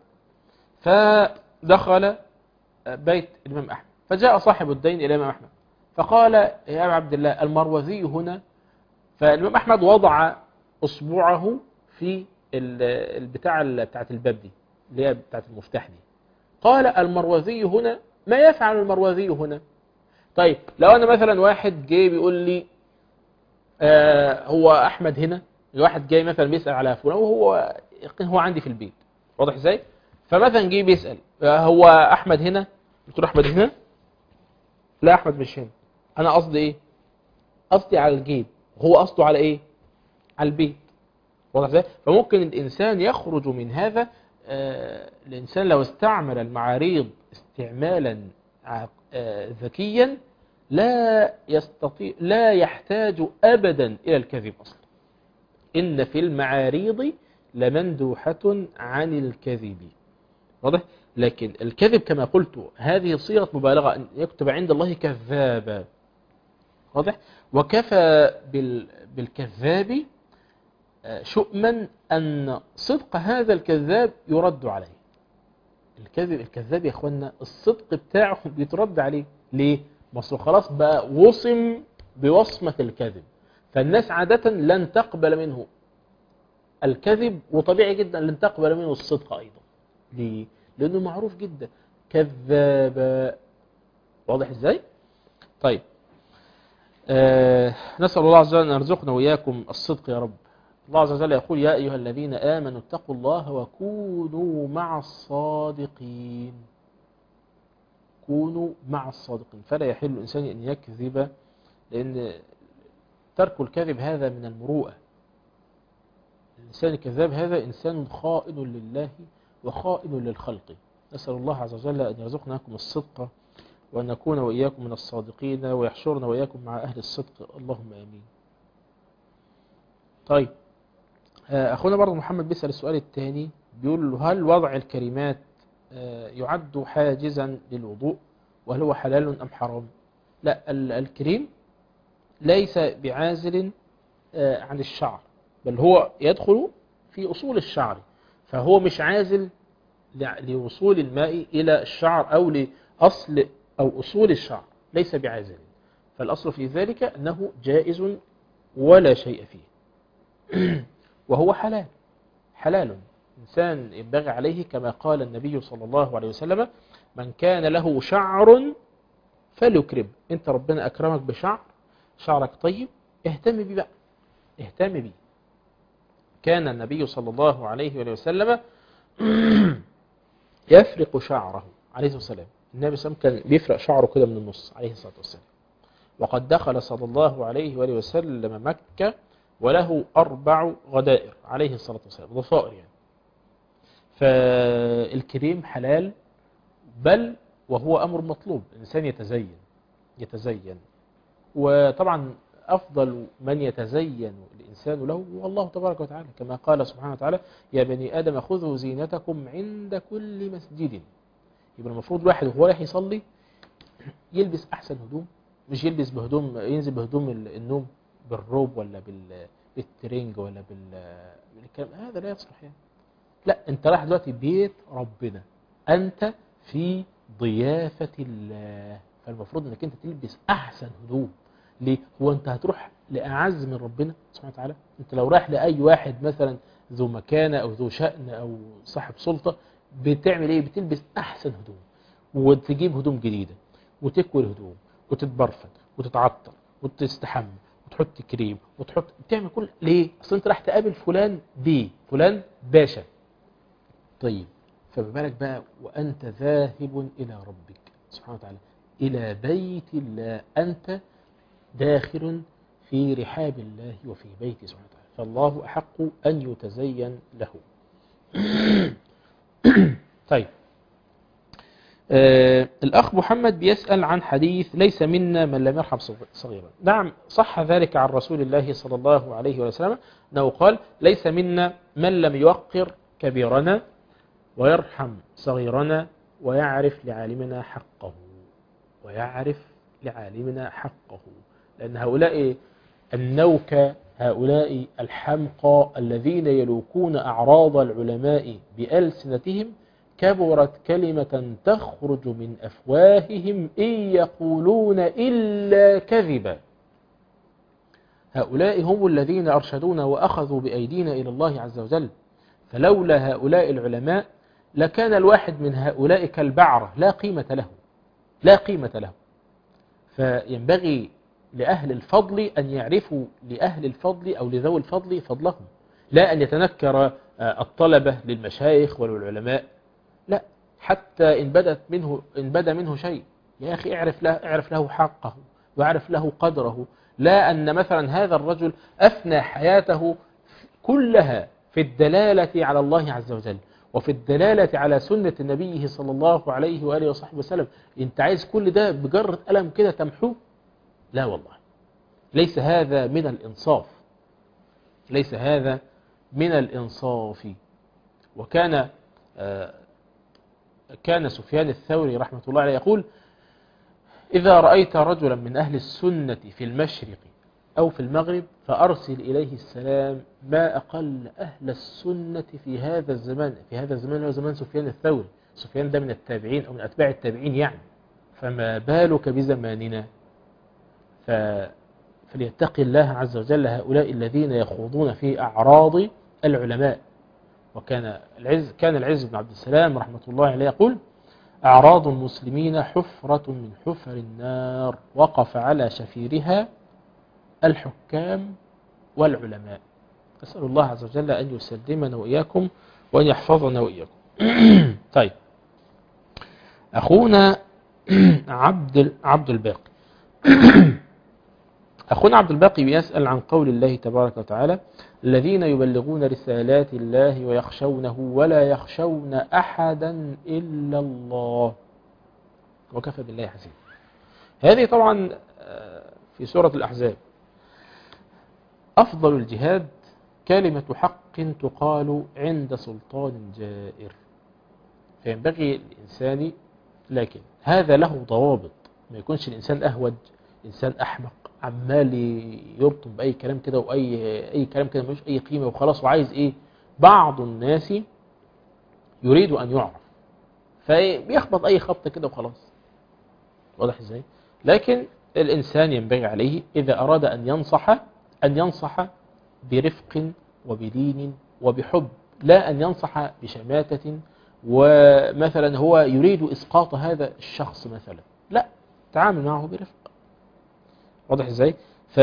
فدخل بيت الإمام أحمد فجاء صاحب الدين إلى الإمام أحمد فقال يا أبا عبد الله المروذي هنا فالإمام أحمد وضع أصبعه في البتاع بتاعت الباب دي اللي هي بتاعت المفتاح دي قال المروذي هنا ما يفعل المروذي هنا طيب لو أنا مثلا واحد جاي بيقول لي آه هو أحمد هنا الواحد جاي مثلا بيسأل على فلان وهو هو عندي في البيت واضح ازاي فمثلا جه بيسأل آه هو أحمد هنا قلت له أحمد هنا لا أحمد مش هنا أنا قصدي إيه قصدي على الجيب هو قصده على إيه على البيت واضح ازاي فممكن الإنسان يخرج من هذا آه الإنسان لو استعمل المعاريض استعمالا آه ذكيا لا يستطيع لا يحتاج أبدا إلى الكذب أصلا إن في المعاريض لمندوحة عن الكذب واضح لكن الكذب كما قلت هذه صيغة مبالغة أن يكتب عند الله كذابا واضح وكفى بال بالكذاب شؤما أن صدق هذا الكذاب يرد عليه الكذب الكذاب يا اخوانا الصدق بتاعه بيترد عليه ليه مصر خلاص بقى وصم بوصمة الكذب فالناس عادة لن تقبل منه الكذب وطبيعي جدا لن تقبل منه الصدق أيضا ليه؟ لأنه معروف جدا كذاب واضح ازاي؟ طيب آه نسأل الله عز وجل أن يرزقنا وإياكم الصدق يا رب الله عز وجل يقول يا أيها الذين آمنوا اتقوا الله وكونوا مع الصادقين كونوا مع الصادقين فلا يحل الإنسان أن يكذب لأن ترك الكذب هذا من المروءة الإنسان الكذاب هذا إنسان خائن لله وخائن للخلق نسأل الله عز وجل أن يرزقناكم الصدق وأن نكون وإياكم من الصادقين ويحشرنا وإياكم مع أهل الصدق اللهم آمين طيب أخونا برضه محمد بيسأل السؤال الثاني بيقول له هل وضع الكلمات يعد حاجزا للوضوء وهل هو حلال أم حرام لا الكريم ليس بعازل عن الشعر بل هو يدخل في أصول الشعر فهو مش عازل لوصول الماء إلى الشعر أو لأصل أو أصول الشعر ليس بعازل فالأصل في ذلك أنه جائز ولا شيء فيه وهو حلال حلال إنسان ينبغي عليه كما قال النبي صلى الله عليه وسلم من كان له شعر فليكرم انت ربنا أكرمك بشعر شعرك طيب اهتم بيه بقى اهتم بيه كان النبي صلى الله عليه وسلم يفرق شعره عليه الصلاة والسلام النبي صلى الله عليه وسلم كان بيفرق شعره كده من النص عليه الصلاة والسلام وقد دخل صلى الله عليه وآله وسلم مكة وله أربع غدائر عليه الصلاة والسلام ضفائر يعني فالكريم حلال بل وهو أمر مطلوب الإنسان يتزين يتزين وطبعا أفضل من يتزين الإنسان له هو الله تبارك وتعالى كما قال سبحانه وتعالى يا بني آدم خذوا زينتكم عند كل مسجد يبقى المفروض الواحد وهو رايح يصلي يلبس أحسن هدوم مش يلبس بهدوم ينزل بهدوم النوم بالروب ولا بالترنج ولا بالكلام هذا لا يصلح يعني لا انت رايح دلوقتي بيت ربنا انت في ضيافة الله فالمفروض انك انت تلبس احسن هدوم ليه هو انت هتروح لاعز من ربنا سبحانه وتعالى انت لو رايح لاي واحد مثلا ذو مكانه او ذو شأن او صاحب سلطه بتعمل ايه بتلبس احسن هدوم وتجيب هدوم جديده وتكوي الهدوم وتتبرفن وتتعطر وتستحمى وتحط كريم وتحط بتعمل كل ليه اصل انت راح تقابل فلان بيه فلان باشا طيب فما بالك بقى وانت ذاهب الى ربك سبحانه وتعالى الى بيت الله انت داخل في رحاب الله وفي بيته سبحانه وتعالى فالله احق ان يتزين له طيب آه الأخ محمد بيسأل عن حديث ليس منا من لم يرحم صغيرا نعم صح ذلك عن رسول الله صلى الله عليه وسلم أنه قال ليس منا من لم يوقر كبيرنا ويرحم صغيرنا ويعرف لعالمنا حقه ويعرف لعالمنا حقه لأن هؤلاء النوكة هؤلاء الحمقى الذين يلوكون أعراض العلماء بألسنتهم كبرت كلمة تخرج من أفواههم إن يقولون إلا كذبا هؤلاء هم الذين أرشدونا وأخذوا بأيدينا إلى الله عز وجل فلولا هؤلاء العلماء لكان الواحد من هؤلاء كالبعرة لا قيمة له لا قيمة له فينبغي لأهل الفضل أن يعرفوا لأهل الفضل أو لذوي الفضل فضلهم لا أن يتنكر الطلبة للمشايخ والعلماء لا حتى إن بدت منه إن بدا منه شيء يا أخي اعرف له اعرف له حقه واعرف له قدره لا أن مثلا هذا الرجل أفنى حياته كلها في الدلالة على الله عز وجل وفي الدلالة على سنة النبي صلى الله عليه وآله وصحبه وسلم انت عايز كل ده بجرة قلم كده تمحوه لا والله ليس هذا من الإنصاف ليس هذا من الإنصاف وكان آه كان سفيان الثوري رحمة الله عليه يقول إذا رأيت رجلا من أهل السنة في المشرق أو في المغرب فأرسل إليه السلام ما أقل أهل السنة في هذا الزمان في هذا الزمان هو زمان سفيان الثوري سفيان ده من التابعين أو من أتباع التابعين يعني فما بالك بزماننا ف... فليتقي الله عز وجل هؤلاء الذين يخوضون في أعراض العلماء وكان العز كان العز بن عبد السلام رحمة الله عليه يقول أعراض المسلمين حفرة من حفر النار وقف على شفيرها الحكام والعلماء أسأل الله عز وجل أن يسلمنا وإياكم وأن يحفظنا وإياكم طيب أخونا عبد عبد الباقي أخونا عبد الباقي بيسأل عن قول الله تبارك وتعالى الذين يبلغون رسالات الله ويخشونه ولا يخشون أحدا إلا الله وكفى بالله حسيب هذه طبعا في سورة الأحزاب أفضل الجهاد كلمة حق تقال عند سلطان جائر فينبغي الإنسان لكن هذا له ضوابط ما يكونش الإنسان أهوج إنسان أحمق عمال يرطم بأي كلام كده وأي أي كلام كده ملوش أي قيمة وخلاص وعايز إيه بعض الناس يريد أن يعرف فبيخبط أي خبط كده وخلاص واضح إزاي لكن الإنسان ينبغي عليه إذا أراد أن ينصح أن ينصح برفق وبدين وبحب لا أن ينصح بشماتة ومثلا هو يريد إسقاط هذا الشخص مثلا لا تعامل معه برفق واضح ازاي ف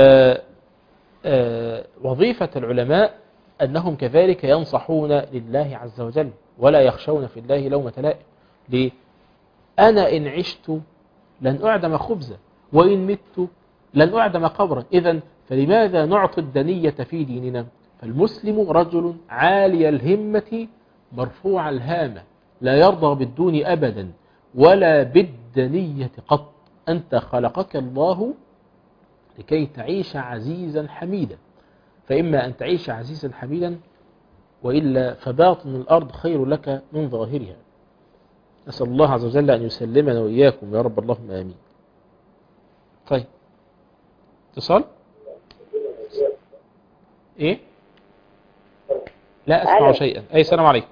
وظيفة العلماء أنهم كذلك ينصحون لله عز وجل ولا يخشون في الله لومة لائم ليه أنا إن عشت لن أعدم خبزا وإن مت لن أعدم قبرا إذا فلماذا نعطي الدنية في ديننا فالمسلم رجل عالي الهمة مرفوع الهامة لا يرضى بالدون أبدا ولا بالدنية قط أنت خلقك الله لكي تعيش عزيزا حميدا فإما أن تعيش عزيزا حميدا وإلا فباطن الأرض خير لك من ظاهرها نسأل الله عز وجل أن يسلمنا وإياكم يا رب اللهم آمين طيب اتصال إيه لا أسمع
ألو.
شيئا أي السلام عليكم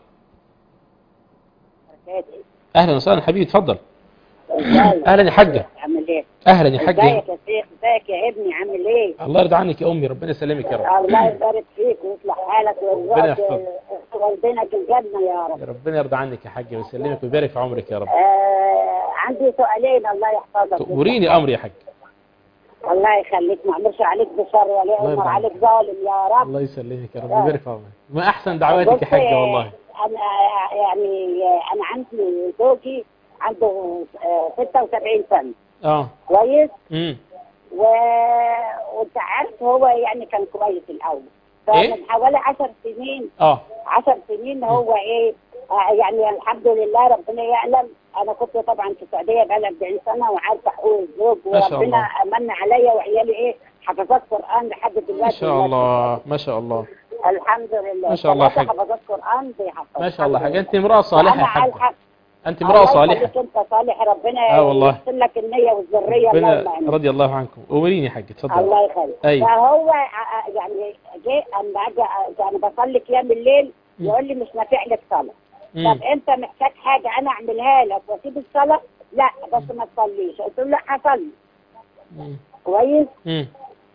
أهلا وسهلا حبيبي اتفضل أهلا يا حاجة
عامل ايه؟
اهلا يا حاج
ازيك يا شيخ ازيك يا ابني عامل ايه
الله يرضى عنك يا امي ربنا يسلمك يا رب
الله يبارك فيك ويصلح حالك
ربنا
ويرزقك
يحفظك.
والدينك الجنه يا رب
ربنا يرضى عنك يا حاج ويسلمك ويبارك في عمرك يا رب
آه عندي سؤالين الله يحفظك
تأمريني امر يا حاج
الله يخليك ما اعملش عليك بشر ولا
الله
يأمر
يرضى
عليك ظالم يا رب
الله يسلمك يا رب ويبارك في عمرك ما احسن دعواتك يا حاجه والله
انا يعني انا عندي زوجي عنده آه، 76 سنه
اه
كويس
امم
و... وانت عارف هو يعني كان كويس الاول
إيه؟
فمن حوالي 10 سنين
اه
10 سنين هو ايه آه يعني الحمد لله ربنا يعلم انا كنت طبعا في السعوديه بقالي 40 سنه وعارفه حقوق الزوج
ما شاء
وربنا
الله.
من عليا وعيالي ايه حفظات قران لحد دلوقتي
ما شاء الله ما شاء الله
الحمد لله
ما شاء الله
ثلاثة
حاج.
حفظات قران بيحفظ
ما شاء الله حاجه انت امراه صالحه يا
أنا على
حاج
الحق.
انت امراه صالحه
الله يخليك انت صالح ربنا
آه والله.
يحسن لك النية والذرية اللهم
ربنا
امين
رضي الله عنكم امريني يا حاج اتفضل
الله يخليك
أيوة.
فهو ع- ع- يعني جه اما اجي يعني بصلي قيام الليل
مم.
يقول لي مش نافع لك صلاه
مم.
طب انت محتاج حاجه انا اعملها لك واسيب الصلاه لا بس ما تصليش قلت له لا هصلي
مم.
كويس
مم.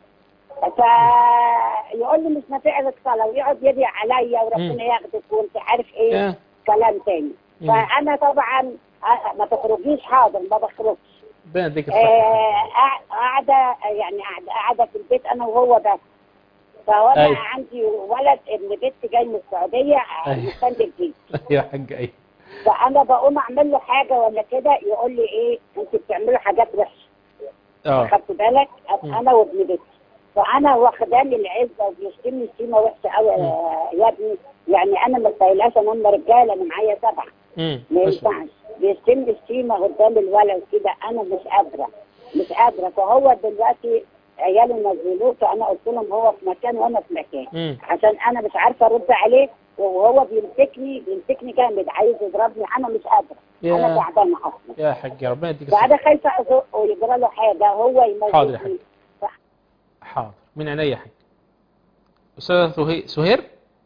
فيقول لي مش نافع لك صلاه ويقعد يدعي عليا وربنا
مم.
ياخدك وانت عارف ايه
يا.
كلام تاني
مم.
فانا طبعا آه، ما تخرجيش حاضر ما بخرجش
ربنا يديك الصحه
آه، قاع- قاعده يعني قاعده قاعده في البيت انا وهو بس فهو انا
أيوة.
عندي ولد ابن بنت جاي من السعوديه
أيوة.
مستني الجيش
يا حاج ايه
فانا بقوم اعمل له حاجه ولا كده يقول لي ايه انت بتعملي حاجات وحشه
اه
خدت بالك
مم.
انا وابن بنتي فانا واخداني العزه وبيشتمني شتيمه وحشه قوي يا ابني يعني انا ما استاهلاش انا هم رجاله انا معايا سبعه
امم
ما ينفعش بيشتمني شتيمه قدام الولد كده انا مش قادره مش قادره فهو دلوقتي عياله نزلوه فانا قلت لهم هو في مكان وانا في مكان
امم
عشان انا مش عارفه ارد عليه وهو بيمسكني بيمسكني جامد عايز يضربني انا مش قادره
يا.
انا تعبانه اصلا
يا حاج ربنا يديك الصحه
فانا خايفه ازقه ويجرى له حاجه هو
حاضر يا
يموتني
حاضر من عينيا يا حاج استاذه سهي- سهير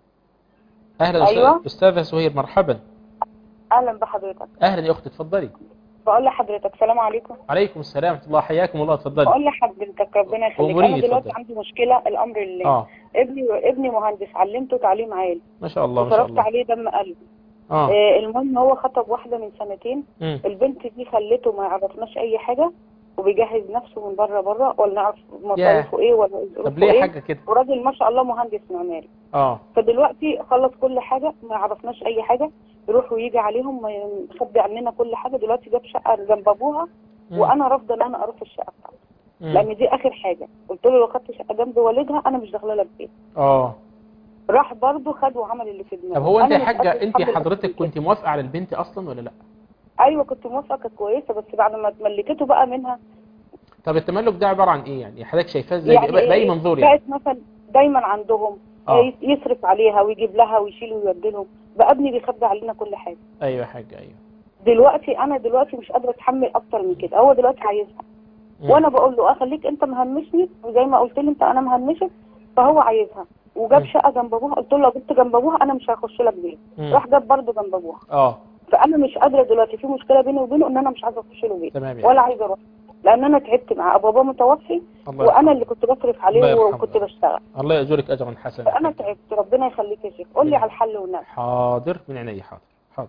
اهلا
أيوة.
أستاذ- استاذه سهير مرحبا
اهلا بحضرتك
اهلا يا اختي اتفضلي
بقول لحضرتك سلام عليكم
عليكم السلام ورحمه الله حياكم الله اتفضلي
بقول لحضرتك ربنا يخليك
أموريني،
انا دلوقتي
اتفضل.
عندي مشكله الامر لله
اه
ابني ابني مهندس علمته تعليم عالي
ما شاء الله ما شاء
وصرفت
الله
عليه دم قلب
اه
آه المهم هو خطب واحده من سنتين
مم.
البنت دي خلته ما يعرفناش اي حاجه وبيجهز نفسه من بره بره ولا نعرف مصاريفه ايه ولا
طب
ظروفه
ليه
ايه
حاجه كده
وراجل ما شاء الله مهندس معماري
اه
فدلوقتي خلص كل حاجه ما يعرفناش اي حاجه يروح ويجي عليهم ما يخبي عننا كل حاجه دلوقتي جاب شقه جنب ابوها
مم.
وانا رافضه ان انا اروح الشقه بتاعته
مم.
لان دي اخر حاجه قلت له لو خدت شقه جنب والدها انا مش داخله لك بيت
اه
راح برضه خد وعمل اللي في دماغه
طب هو انت
أنا
يا
مش
حاجه
قادرة
انت
أتحمل
حضرتك
أكتر من
كنت موافقه على البنت اصلا ولا لا
كده. ايوه كنت موافقه كانت كويسه بس بعد ما اتملكته بقى منها
طب التملك ده عباره عن ايه يعني حضرتك شايفاه ازاي
يعني
بأي- باي منظور يعني
بقت مثلا دايما عندهم
آه.
يصرف عليها ويجيب لها ويشيل ويودي لهم بقى ابني بيخبي علينا كل حاجه
ايوه يا حاجه ايوه
دلوقتي انا دلوقتي مش قادره اتحمل اكتر من كده هو دلوقتي عايزها
مم.
وانا بقول له اخليك انت مهمشني وزي ما قلت لي انت انا مهمشك فهو عايزها وجاب
مم.
شقه جنب ابوها قلت له لو جبت جنب ابوها انا مش هخش لك بيت
مم.
راح جاب برضه جنب ابوها
اه
فانا مش قادره دلوقتي في مشكله بيني وبينه ان انا مش عايزه اخش له بيت
تمام يعني.
ولا عايزه اروح لان انا تعبت معاه بابا متوفي
الله
وانا
يرحمه.
اللي كنت بصرف
الله
عليه
يرحمه.
وكنت بشتغل
الله يأجرك اجرا حسنا
فانا تعبت ربنا يخليك يا شيخ قول لي على الحل والنفس
حاضر من عيني حاضر حاضر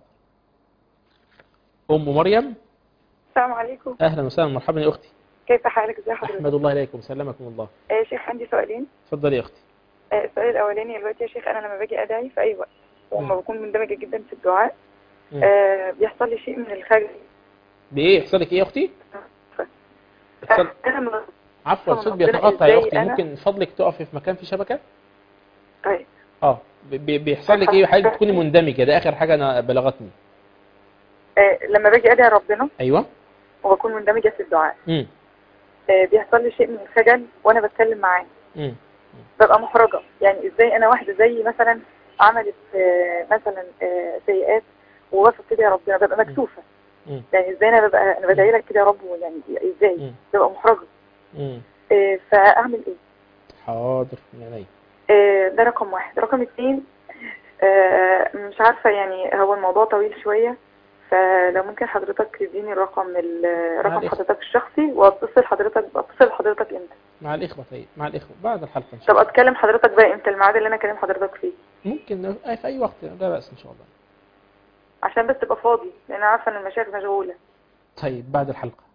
ام مريم
السلام عليكم
اهلا وسهلا مرحبا يا اختي
كيف حالك ازي حضرتك
احمد الله اليكم سلمكم الله
آه، يا شيخ عندي سؤالين
اتفضلي يا اختي
آه، السؤال الاولاني دلوقتي يا شيخ انا لما باجي ادعي في اي وقت ولما بكون مندمجه جدا في الدعاء
مم.
آه، بيحصل لي شيء من الخجل
بايه يحصل لك ايه يا اختي يحصل
انا م-
عفوا
طبعاً
الصوت
ربنا
بيتقطع يا
إزاي
اختي
أنا-
ممكن فضلك تقفي في مكان فيه شبكه
طيب
اه ب- ب- بيحصل لك ايه حاجه تكوني مندمجه ده اخر حاجه انا بلغتني
آه، لما باجي ادعي ربنا
ايوه
وبكون مندمجه في الدعاء
امم
آه، بيحصل لي شيء من الخجل وانا بتكلم معاه
امم
ببقى محرجه يعني ازاي انا واحده زي مثلا عملت آه، مثلا آه، سيئات ووصفت كده يا ربنا ببقى مكسوفه
مم.
يعني ازاي انا ببقى انا بدعي لك كده يا رب يعني ازاي
مم.
ببقى محرجه
امم
آه، فاعمل ايه
حاضر من عيني
آه، ده رقم واحد رقم اتنين آه، مش عارفة يعني هو الموضوع طويل شوية فلو ممكن حضرتك تديني رقم ال- رقم
معلش.
حضرتك الشخصي واتصل حضرتك اتصل حضرتك امتى
مع الإخوة طيب مع الإخوة بعد الحلقة إن شاء
طب اتكلم حضرتك بقى امتى الميعاد اللي انا اكلم حضرتك فيه
الله ممكن أي- في أي وقت لا بأس إن شاء الله
عشان بس تبقى فاضي لان انا عارفه ان المشاكل مشغوله
طيب بعد الحلقة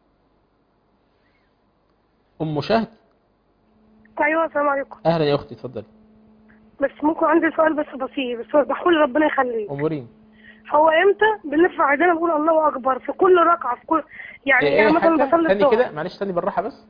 أم شهد
ايوه السلام عليكم
أهلا يا أختي اتفضلي
بس ممكن عندي سؤال بس بسيط بس وضحوا لي ربنا يخليك
أمورين
هو امتى بنرفع ايدينا نقول الله اكبر في كل ركعه في كل يعني
إيه
يعني
إيه
مثلا
حاجة
بصلي
تاني
الظهر
كده معلش تاني بالراحة بس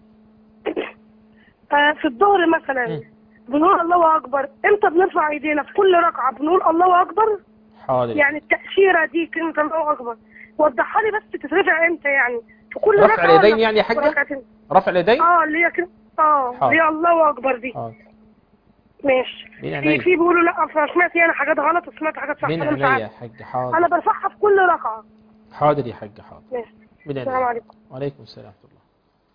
آه في الظهر مثلا بنقول الله اكبر امتى بنرفع ايدينا في كل ركعه بنقول الله اكبر
حاضر
يعني التأشيرة دي كلمة الله اكبر وضحها لي بس تترفع امتى يعني في كل
رفع
ركعه
اليدين
ولا
يعني يا
في
حاجة؟
ركعتين؟
رفع اليدين
اه اللي هي كده اه
حاضر.
اللي هي الله اكبر دي
حاضر
ماشي
من
في
عينيا
في بيقولوا لا فسمعت يعني حاجات غلط وسمعت حاجات صح
من
انا مش
عينيا يا
عارفه
حاج حاضر
انا برفعها في كل ركعه
حاضر يا حاج حاضر
ماشي
من
السلام
عينيا
عليكم
وعليكم السلام ورحمة الله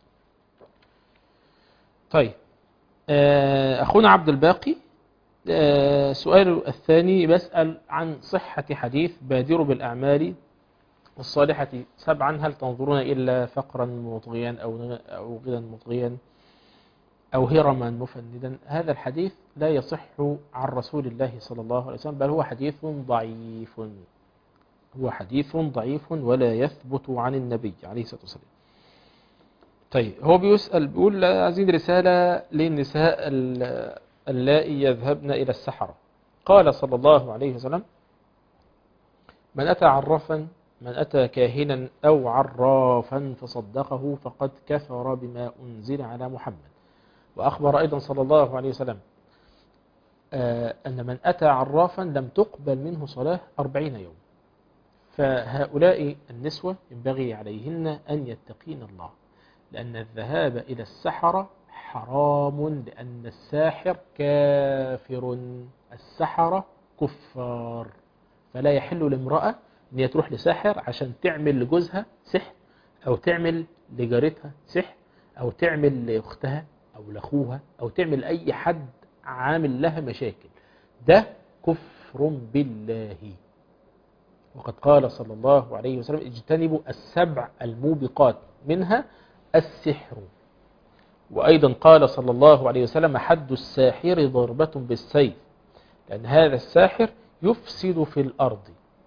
طيب آه، أخونا عبد الباقي آه، سؤاله الثاني بسأل عن صحة حديث بادروا بالأعمال الصالحة سبعا هل تنظرون إلا فقرا مطغيا أو أو غنى مطغيا أو هرما مفندا هذا الحديث لا يصح عن رسول الله صلى الله عليه وسلم بل هو حديث ضعيف هو حديث ضعيف ولا يثبت عن النبي عليه الصلاة والسلام طيب هو بيسأل بيقول عايزين رسالة للنساء ال- اللائي يذهبن إلى السحرة قال صلى الله عليه وسلم من أتى عرافا من أتى كاهنا أو عرافا فصدقه فقد كفر بما أنزل على محمد وأخبر أيضا صلى الله عليه وسلم آه، أن من أتى عرافا لم تقبل منه صلاة أربعين يوم فهؤلاء النسوة ينبغي عليهن أن يتقين الله لأن الذهاب إلى السحرة حرام لأن الساحر كافر السحرة كفار فلا يحل لامرأة أن هي تروح لساحر عشان تعمل لجوزها سحر أو تعمل لجارتها سحر أو تعمل لأختها أو لأخوها أو تعمل أي حد عامل لها مشاكل ده كفر بالله وقد قال صلى الله عليه وسلم اجتنبوا السبع الموبقات منها السحر وأيضا قال صلى الله عليه وسلم حد الساحر ضربة بالسيف لأن هذا الساحر يفسد في الأرض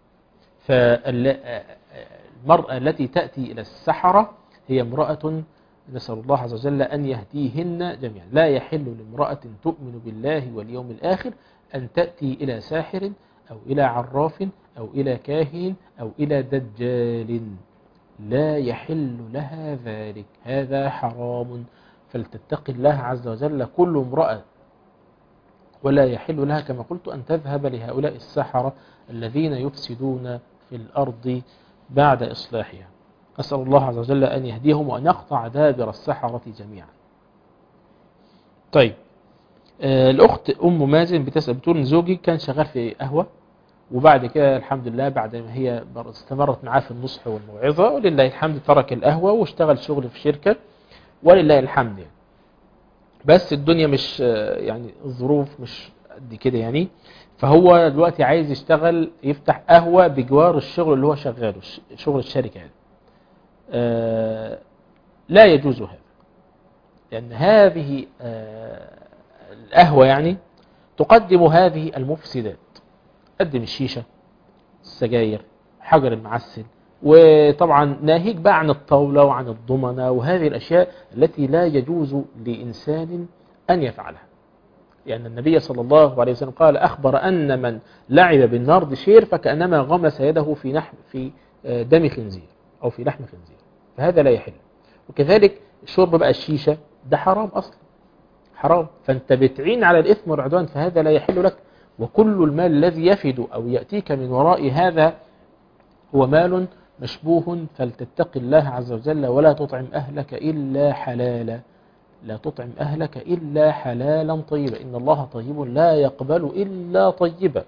فالمرأة التي تأتي إلى السحرة هي امرأة نسأل الله عز وجل أن يهديهن جميعا لا يحل لامرأة تؤمن بالله واليوم الآخر أن تأتي إلى ساحر أو إلى عراف أو إلى كاهن أو إلى دجال لا يحل لها ذلك هذا حرام فلتتق الله عز وجل كل امرأة ولا يحل لها كما قلت أن تذهب لهؤلاء السحرة الذين يفسدون في الأرض بعد إصلاحها أسأل الله عز وجل أن يهديهم وأن يقطع دابر السحرة جميعا طيب آه، الأخت أم مازن بتسأل بتقول إن زوجي كان شغال في قهوة وبعد كده الحمد لله بعد ما هي بر- استمرت معاه في النصح والموعظة ولله الحمد ترك القهوة واشتغل شغل في شركة ولله الحمد يعني بس الدنيا مش آه، يعني الظروف مش قد كده يعني فهو دلوقتي عايز يشتغل يفتح قهوة بجوار الشغل اللي هو شغاله ش- شغل الشركة يعني آه، لا يجوز هذا لأن هذه آه، القهوة يعني تقدم هذه المفسدات قدم الشيشة السجاير حجر المعسل وطبعا ناهيك بقى عن الطاولة وعن الضمنة وهذه الأشياء التي لا يجوز لإنسان أن يفعلها لأن النبي صلى الله عليه وسلم قال أخبر أن من لعب بالنرد شير فكأنما غمس يده في نحم في آه، دم خنزير أو في لحم خنزير فهذا لا يحل وكذلك شرب بقى الشيشة ده حرام أصلا حرام فأنت بتعين على الإثم والعدوان فهذا لا يحل لك وكل المال الذي يفد أو يأتيك من وراء هذا هو مال مشبوه فلتتق الله عز وجل ولا تطعم أهلك إلا حلالا لا تطعم أهلك إلا حلالا طيبا إن الله طيب لا يقبل إلا طيبا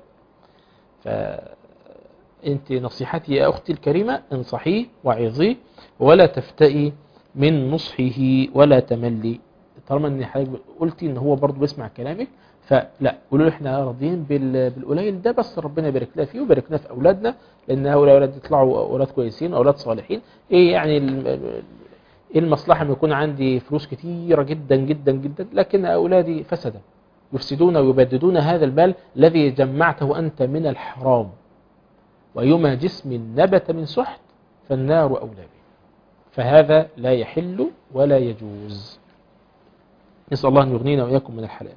فأنت نصيحتي يا أختي الكريمة انصحيه وعظيه ولا تفتئي من نصحه ولا تملي طالما ان حضرتك قلتي ان هو برضه بيسمع كلامك فلا قولوا له احنا راضيين بال- بالقليل ده بس ربنا يبارك لنا فيه ويبارك لنا في اولادنا لان هؤلاء الاولاد يطلعوا اولاد كويسين اولاد صالحين ايه يعني ال- ال- ايه المصلحه ان يكون عندي فلوس كتيره جدا جدا جدا لكن اولادي فسدا يفسدون ويبددون هذا المال الذي جمعته انت من الحرام وايما جسم نبت من سحت فالنار اولى به فهذا لا يحل ولا يجوز نسال الله ان يغنينا واياكم من الحلال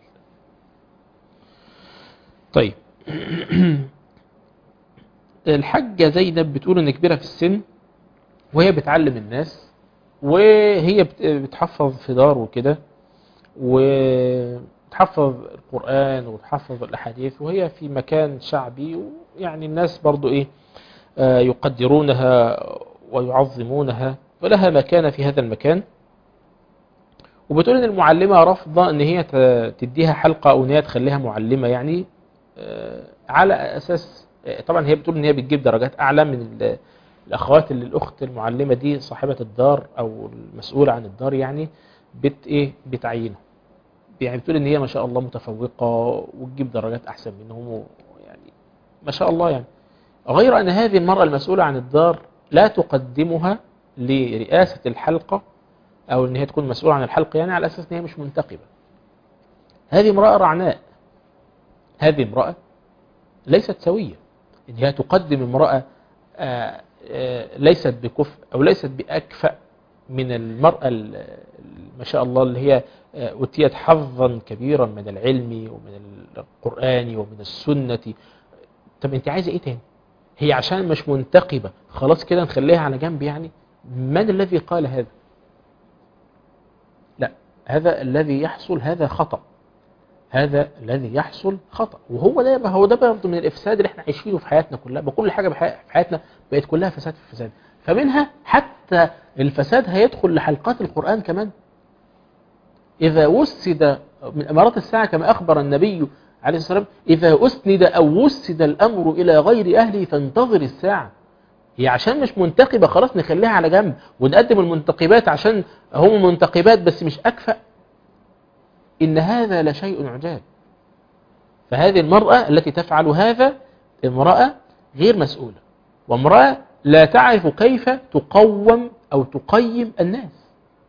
طيب الحاجة زينب بتقول ان كبيرة في السن وهي بتعلم الناس وهي بت- بتحفظ في دار وكده وتحفظ القرآن وتحفظ الأحاديث وهي في مكان شعبي ويعني الناس برضو إيه آه، يقدرونها ويعظمونها ولها مكانة في هذا المكان وبتقول ان المعلمة رافضة ان هي ت- تديها حلقة او ان هي تخليها معلمة يعني آه، على اساس آه، طبعا هي بتقول ان هي بتجيب درجات اعلى من ال- الاخوات اللي الاخت المعلمة دي صاحبة الدار او المسؤولة عن الدار يعني بت ايه بتعينه يعني بتقول ان هي ما شاء الله متفوقة وتجيب درجات احسن منهم يعني ما شاء الله يعني غير ان هذه المرأة المسؤولة عن الدار لا تقدمها لرئاسة الحلقة او ان هي تكون مسؤولة عن الحلقة يعني على اساس ان هي مش منتقبة هذه امرأة رعناء هذه امرأة ليست سوية ان هي تقدم امرأة آه، آه، ليست بكفء او ليست باكفأ من المرأة ال- ال- ما شاء الله اللي هي آه، أوتيت حظا كبيرا من العلم ومن القرآن ومن السنة طب انت عايزة ايه تاني هي عشان مش منتقبة خلاص كده نخليها على جنب يعني من الذي قال هذا لا هذا الذي يحصل هذا خطأ هذا الذي يحصل خطأ وهو ده ما هو ده برضه من الإفساد اللي احنا عايشينه في حياتنا كلها بكل حاجة بح- في حياتنا بقت كلها فساد في فساد فمنها حتى الفساد هيدخل لحلقات القرآن كمان إذا وسد من أمارات الساعة كما أخبر النبي عليه الصلاة والسلام إذا أسند أو وسد الأمر إلى غير أهله فانتظر الساعة هي عشان مش منتقبة خلاص نخليها على جنب ونقدم المنتقبات عشان هم منتقبات بس مش أكفأ إن هذا لشيء عجاب فهذه المرأة التي تفعل هذا امرأة غير مسؤولة وامرأة لا تعرف كيف تقوم أو تقيم الناس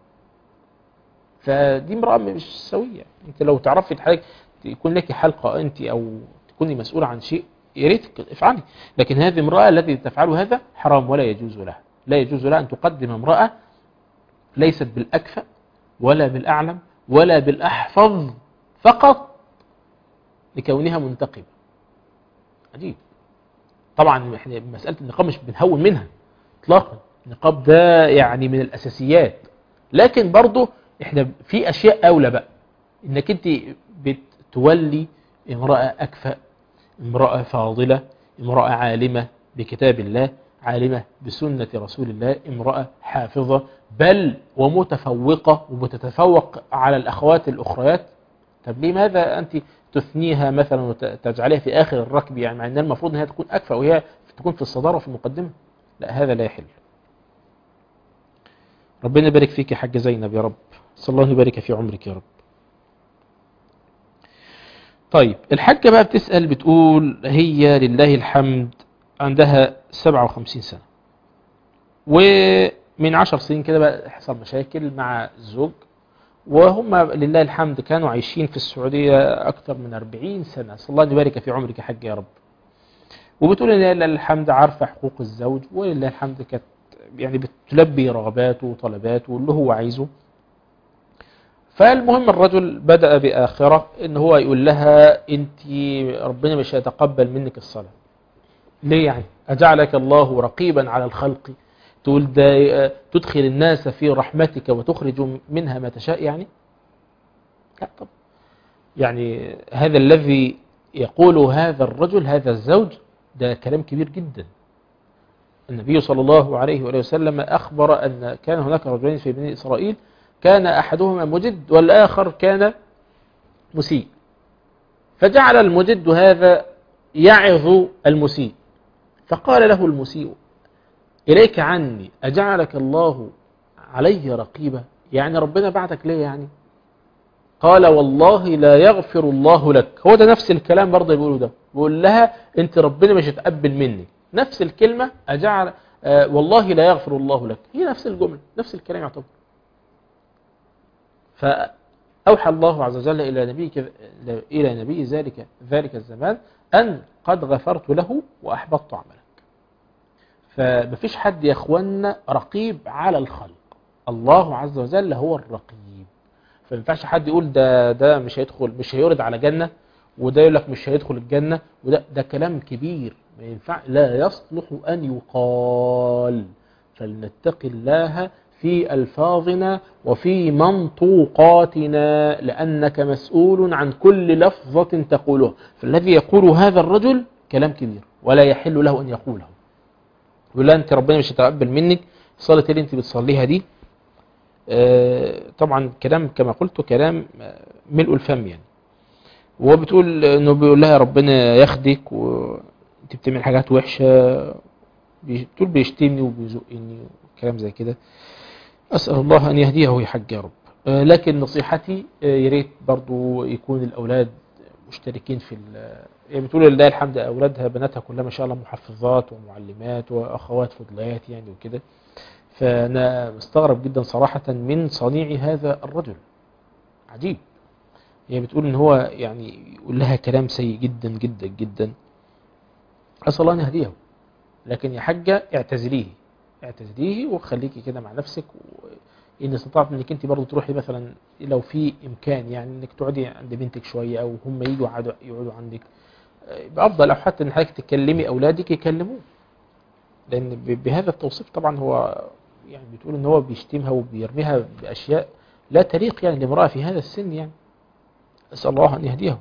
فدي امرأة مش سوية انت لو تعرفي حضرتك يكون لك حلقة انت او تكوني مسؤولة عن شيء يا ريت افعلي لكن هذه امرأة التي تفعل هذا حرام ولا يجوز لها لا يجوز لها ان تقدم امرأة ليست بالأكفأ ولا بالأعلم ولا بالأحفظ فقط لكونها منتقبة عجيب طبعا احنا مسألة النقاب مش بنهون منها اطلاقا النقاب ده يعني من الأساسيات لكن برضه احنا في أشياء أولى بقى انك انت بتولي امرأة أكفأ امرأة فاضلة امرأة عالمة بكتاب الله عالمة بسنة رسول الله امرأة حافظة بل ومتفوقة ومتتفوق على الأخوات الأخريات طب لماذا أنت تثنيها مثلا وتجعلها في آخر الركب يعني مع أن المفروض أنها تكون أكفأ وهي تكون في الصدارة وفي المقدمة لا هذا لا يحل ربنا يبارك فيك يا حاجة زينب يا رب صلى الله يبارك في عمرك يا رب طيب الحاجة بقى بتسأل بتقول هي لله الحمد عندها 57 سنة ومن 10 سنين كده بقى حصل مشاكل مع الزوج وهم لله الحمد كانوا عايشين في السعودية أكثر من 40 سنة صلى الله يبارك في عمرك يا حاج يا رب وبتقول ان لله الحمد عارفة حقوق الزوج ولله الحمد كانت يعني بتلبي رغباته وطلباته واللي هو عايزه فالمهم الرجل بدأ بآخرة ان هو يقول لها انت ربنا مش هيتقبل منك الصلاة ليه يعني أجعلك الله رقيبا على الخلق تقول ده تدخل الناس في رحمتك وتخرج منها ما تشاء يعني لا طب يعني هذا الذي يقول هذا الرجل هذا الزوج ده كلام كبير جدا النبي صلى الله عليه وآله وسلم أخبر أن كان هناك رجلين في بني إسرائيل كان أحدهما مجد والآخر كان مسيء فجعل المجد هذا يعظ المسيء فقال له المسيء إليك عني أجعلك الله علي رقيبا يعني ربنا بعتك ليه يعني قال والله لا يغفر الله لك هو ده نفس الكلام برضه بيقوله ده بيقول لها انت ربنا مش هتقبل مني نفس الكلمة أجعل آه والله لا يغفر الله لك هي نفس الجملة نفس الكلام يعتبر فأوحى الله عز وجل إلى نبيك إلى نبي ذلك ذلك الزمان أن قد غفرت له وأحبطت عملك فمفيش حد يا اخوانا رقيب على الخلق الله عز وجل هو الرقيب فما ينفعش حد يقول ده ده مش هيدخل مش هيورد على جنة وده يقول لك مش هيدخل الجنة وده ده كلام كبير ما ينفع لا يصلح أن يقال فلنتق الله في ألفاظنا وفي منطوقاتنا لأنك مسؤول عن كل لفظة تقولها فالذي يقول هذا الرجل كلام كبير ولا يحل له أن يقوله يقول لها أنت ربنا مش هتقبل منك الصلاة اللي أنت بتصليها دي آه، طبعا كلام كما قلت كلام آه، ملء الفم يعني وهو بتقول انه بيقول لها ربنا ياخدك وانت بتعمل حاجات وحشة بي- بتقول بيشتمني وبيزقني وكلام زي كده أسأل الله أن يهديه ويحج يا رب آه، لكن نصيحتي آه، يا ريت برضو يكون الأولاد مشتركين في ال- هي بتقول لله الحمد أولادها بناتها كلها ما شاء الله محفظات ومعلمات وأخوات فضليات يعني وكده فأنا مستغرب جدا صراحة من صنيع هذا الرجل عجيب هي بتقول ان هو يعني يقول لها كلام سيء جدا جدا جدا أسأل الله أن يهديه لكن يا حاجة اعتزليه اعتزليه وخليكي كده مع نفسك و... إن استطعت انك انت برضو تروحي مثلا لو في امكان يعني انك تقعدي عند بنتك شوية او هم يجوا يقعدوا يقعدوا عندك يبقى افضل او حتى ان حضرتك تكلمي اولادك يكلموه لان ب- بهذا التوصيف طبعا هو يعني بتقول ان هو بيشتمها وبيرميها باشياء لا تليق يعني لامرأة في هذا السن يعني اسال الله ان يهديه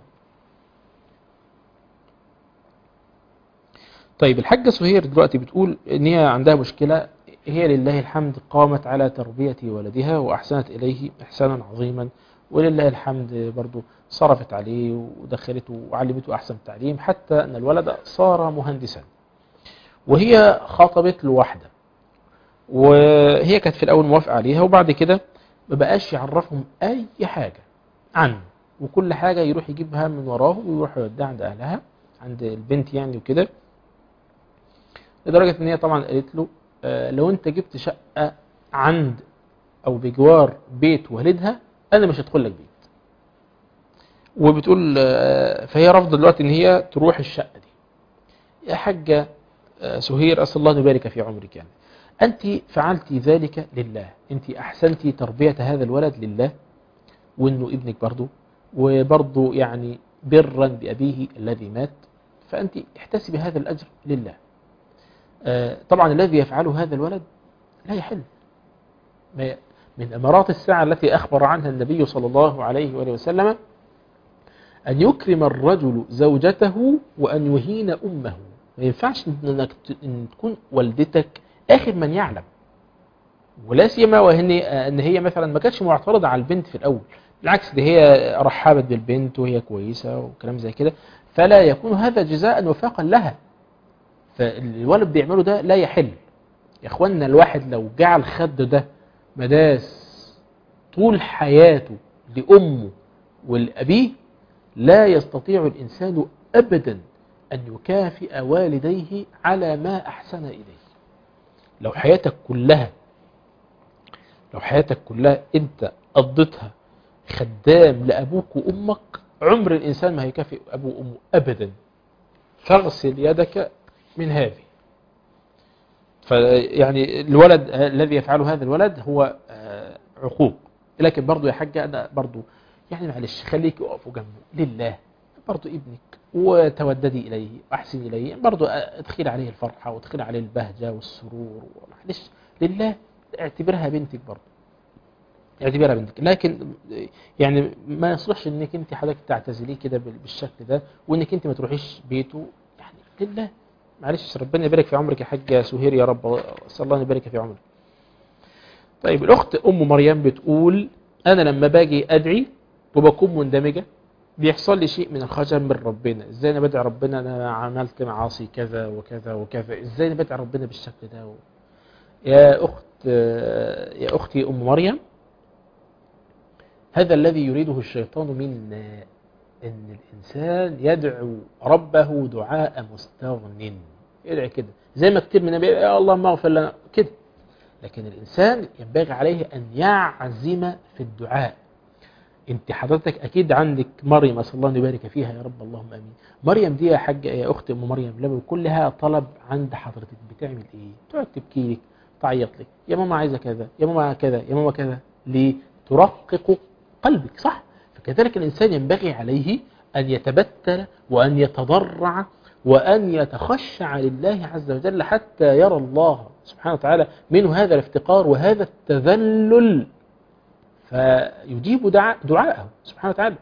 طيب الحاجة سهير دلوقتي بتقول ان هي عندها مشكلة هي لله الحمد قامت على تربية ولدها وأحسنت إليه إحسانا عظيما ولله الحمد برضو صرفت عليه ودخلته وعلمته أحسن تعليم حتى أن الولد صار مهندسا وهي خاطبت له واحدة وهي كانت في الأول موافقة عليها وبعد كده ما بقاش يعرفهم أي حاجة عنه وكل حاجة يروح يجيبها من وراه ويروح يوديها عند أهلها عند البنت يعني وكده لدرجة ان هي طبعا قالت له آه، لو انت جبت شقة عند او بجوار بيت والدها انا مش هدخل لك بيت وبتقول آه، فهي رافضه دلوقتي ان هي تروح الشقة دي يا حاجة آه، سهير اسال الله ان يبارك في عمرك يعني انت فعلتي ذلك لله انت احسنتي تربية هذا الولد لله وانه ابنك برضه وبرضه يعني برا بأبيه الذي مات فأنت احتسبي هذا الأجر لله آه، طبعا الذي يفعله هذا الولد لا يحل ما- من أمارات الساعة التي أخبر عنها النبي صلى الله عليه وآله وسلم أن يكرم الرجل زوجته وأن يهين أمه ما ينفعش إنك ت- إن تكون والدتك آخر من يعلم ولا سيما وهن ان هي مثلا ما كانتش معترضه على البنت في الاول بالعكس دي هي رحبت بالبنت وهي كويسه وكلام زي كده فلا يكون هذا جزاء وفاقا لها فالولد بيعمله ده لا يحل يا اخوانا الواحد لو جعل خده ده مداس طول حياته لامه ولابيه لا يستطيع الانسان ابدا ان يكافئ والديه على ما احسن اليه لو حياتك كلها لو حياتك كلها انت قضيتها خدام لابوك وامك عمر الانسان ما هيكافئ ابوه وامه ابدا فاغسل يدك من هذه فيعني الولد آه، الذي يفعله هذا الولد هو آه، عقوق لكن برضو يا حاجة أنا برضو يعني معلش خليك اقف جنبه لله برضو ابنك وتوددي إليه وأحسن إليه برضو ادخل عليه الفرحة وادخل عليه البهجة والسرور معلش لله اعتبرها بنتك برضو اعتبرها بنتك لكن يعني ما يصلحش انك انت حضرتك تعتزليه كده بال- بالشكل ده وانك انت ما تروحيش بيته يعني لله معلش ربنا يبارك في عمرك يا حاجة سهير يا رب اسال الله ان يبارك في عمرك طيب الاخت ام مريم بتقول انا لما باجي ادعي وبكون مندمجة بيحصل لي شيء من الخجل من ربنا ازاي انا بدعي ربنا انا عملت معاصي كذا وكذا وكذا ازاي انا بدعي ربنا بالشكل ده و... يا اخت يا اختي ام مريم هذا الذي يريده الشيطان منا ان الانسان يدعو ربه دعاء مستغن يدعي كده زي ما كتير من النبي يا اللهم اغفر لنا كده لكن الانسان ينبغي عليه ان يعزم في الدعاء انت حضرتك اكيد عندك مريم اسال الله ان يبارك فيها يا رب اللهم امين مريم دي يا حاجه يا اخت ام مريم لما بيكون لها طلب عند حضرتك بتعمل ايه تقعد تبكي لك تعيط لك يا ماما عايزه كذا يا ماما كذا يا ماما كذا ليه ترقق قلبك صح فكذلك الانسان ينبغي عليه ان يتبتل وان يتضرع وان يتخشع لله عز وجل حتى يرى الله سبحانه وتعالى منه هذا الافتقار وهذا التذلل فيجيب دعاء دعاءه سبحانه وتعالى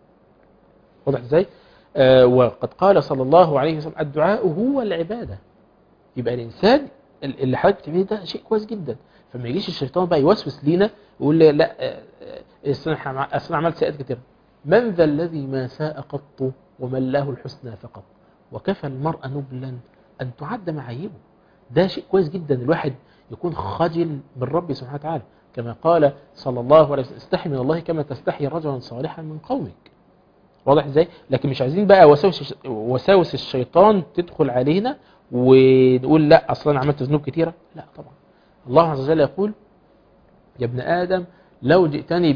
واضح ازاي آه وقد قال صلى الله عليه وسلم الدعاء هو العبادة يبقى الإنسان اللي حضرتك بتعمله ده شيء كويس جدا فما يجيش الشيطان بقى يوسوس لينا ويقول لي لا آه، آه، أصل أنا أصل أنا عملت سيئات كتير من ذا الذي ما ساء قط ومن له الحسنى فقط وكفى المرء نبلا أن تعد معايبه ده شيء كويس جدا الواحد يكون خجل من ربي سبحانه وتعالى كما قال صلى الله عليه وسلم استحي من الله كما تستحي رجلا صالحا من قومك واضح ازاي لكن مش عايزين بقى وساوس وساوس الشيطان تدخل علينا ونقول لا اصلا انا عملت ذنوب كتيره لا طبعا الله عز وجل يقول يا ابن ادم لو جئتني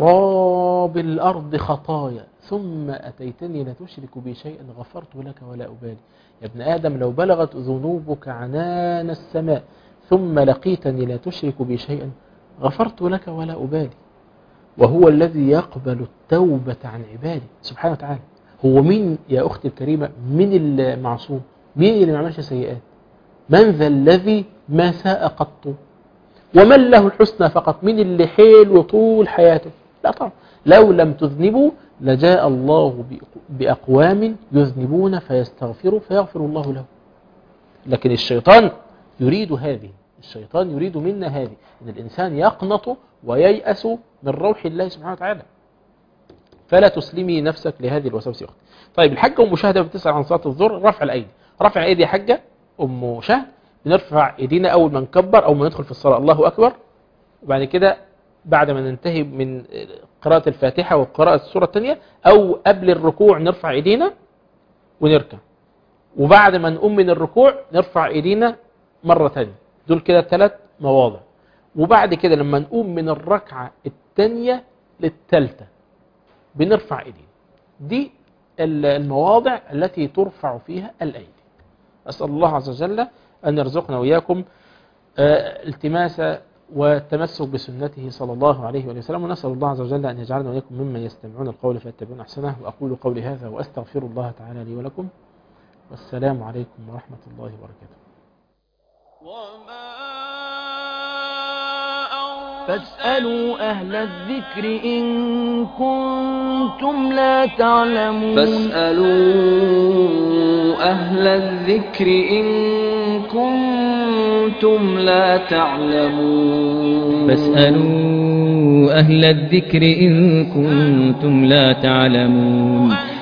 بقراب الارض خطايا ثم اتيتني لا تشرك بي شيئا غفرت لك ولا ابالي يا ابن ادم لو بلغت ذنوبك عنان السماء ثم لقيتني لا تشرك بي شيئا غفرت لك ولا أبالي وهو الذي يقبل التوبة عن عباده سبحانه وتعالى هو مين يا أختي الكريمة مين المعصوم مين اللي ما عملش سيئات من ذا الذي ما ساء قط ومن له الحسنى فقط مين اللي حيل طول حياته لا طبعا لو لم تذنبوا لجاء الله بأقوام يذنبون فيستغفروا فيغفر الله له لكن الشيطان يريد هذه الشيطان يريد منا هذه ان الانسان يقنط وييأس من روح الله سبحانه وتعالى فلا تسلمي نفسك لهذه الوساوس يا اختي طيب الحاجه ام شهده بتسال عن صلاه الظهر رفع الايدي رفع الايدي يا حاجه ام شهد بنرفع ايدينا اول ما نكبر او ما ندخل في الصلاه الله اكبر وبعد كده بعد ما ننتهي من قراءة الفاتحة وقراءة السورة الثانية أو قبل الركوع نرفع إيدينا ونركع وبعد ما نقوم من الركوع نرفع إيدينا مرة ثانية دول كده ثلاث مواضع وبعد كده لما نقوم من الركعة الثانية للثالثة بنرفع ايدينا دي المواضع التي ترفع فيها الايدي اسال الله عز وجل ان يرزقنا واياكم التماس والتمسك بسنته صلى الله عليه وسلم ونسال الله عز وجل ان يجعلنا واياكم ممن يستمعون القول فيتبعون احسنه واقول قولي هذا واستغفر الله تعالى لي ولكم والسلام عليكم ورحمه الله وبركاته
فاسألوا أهل الذكر إن كنتم لا تعلمون
فاسألوا أهل الذكر إن كنتم لا تعلمون
فاسألوا أهل الذكر إن كنتم لا تعلمون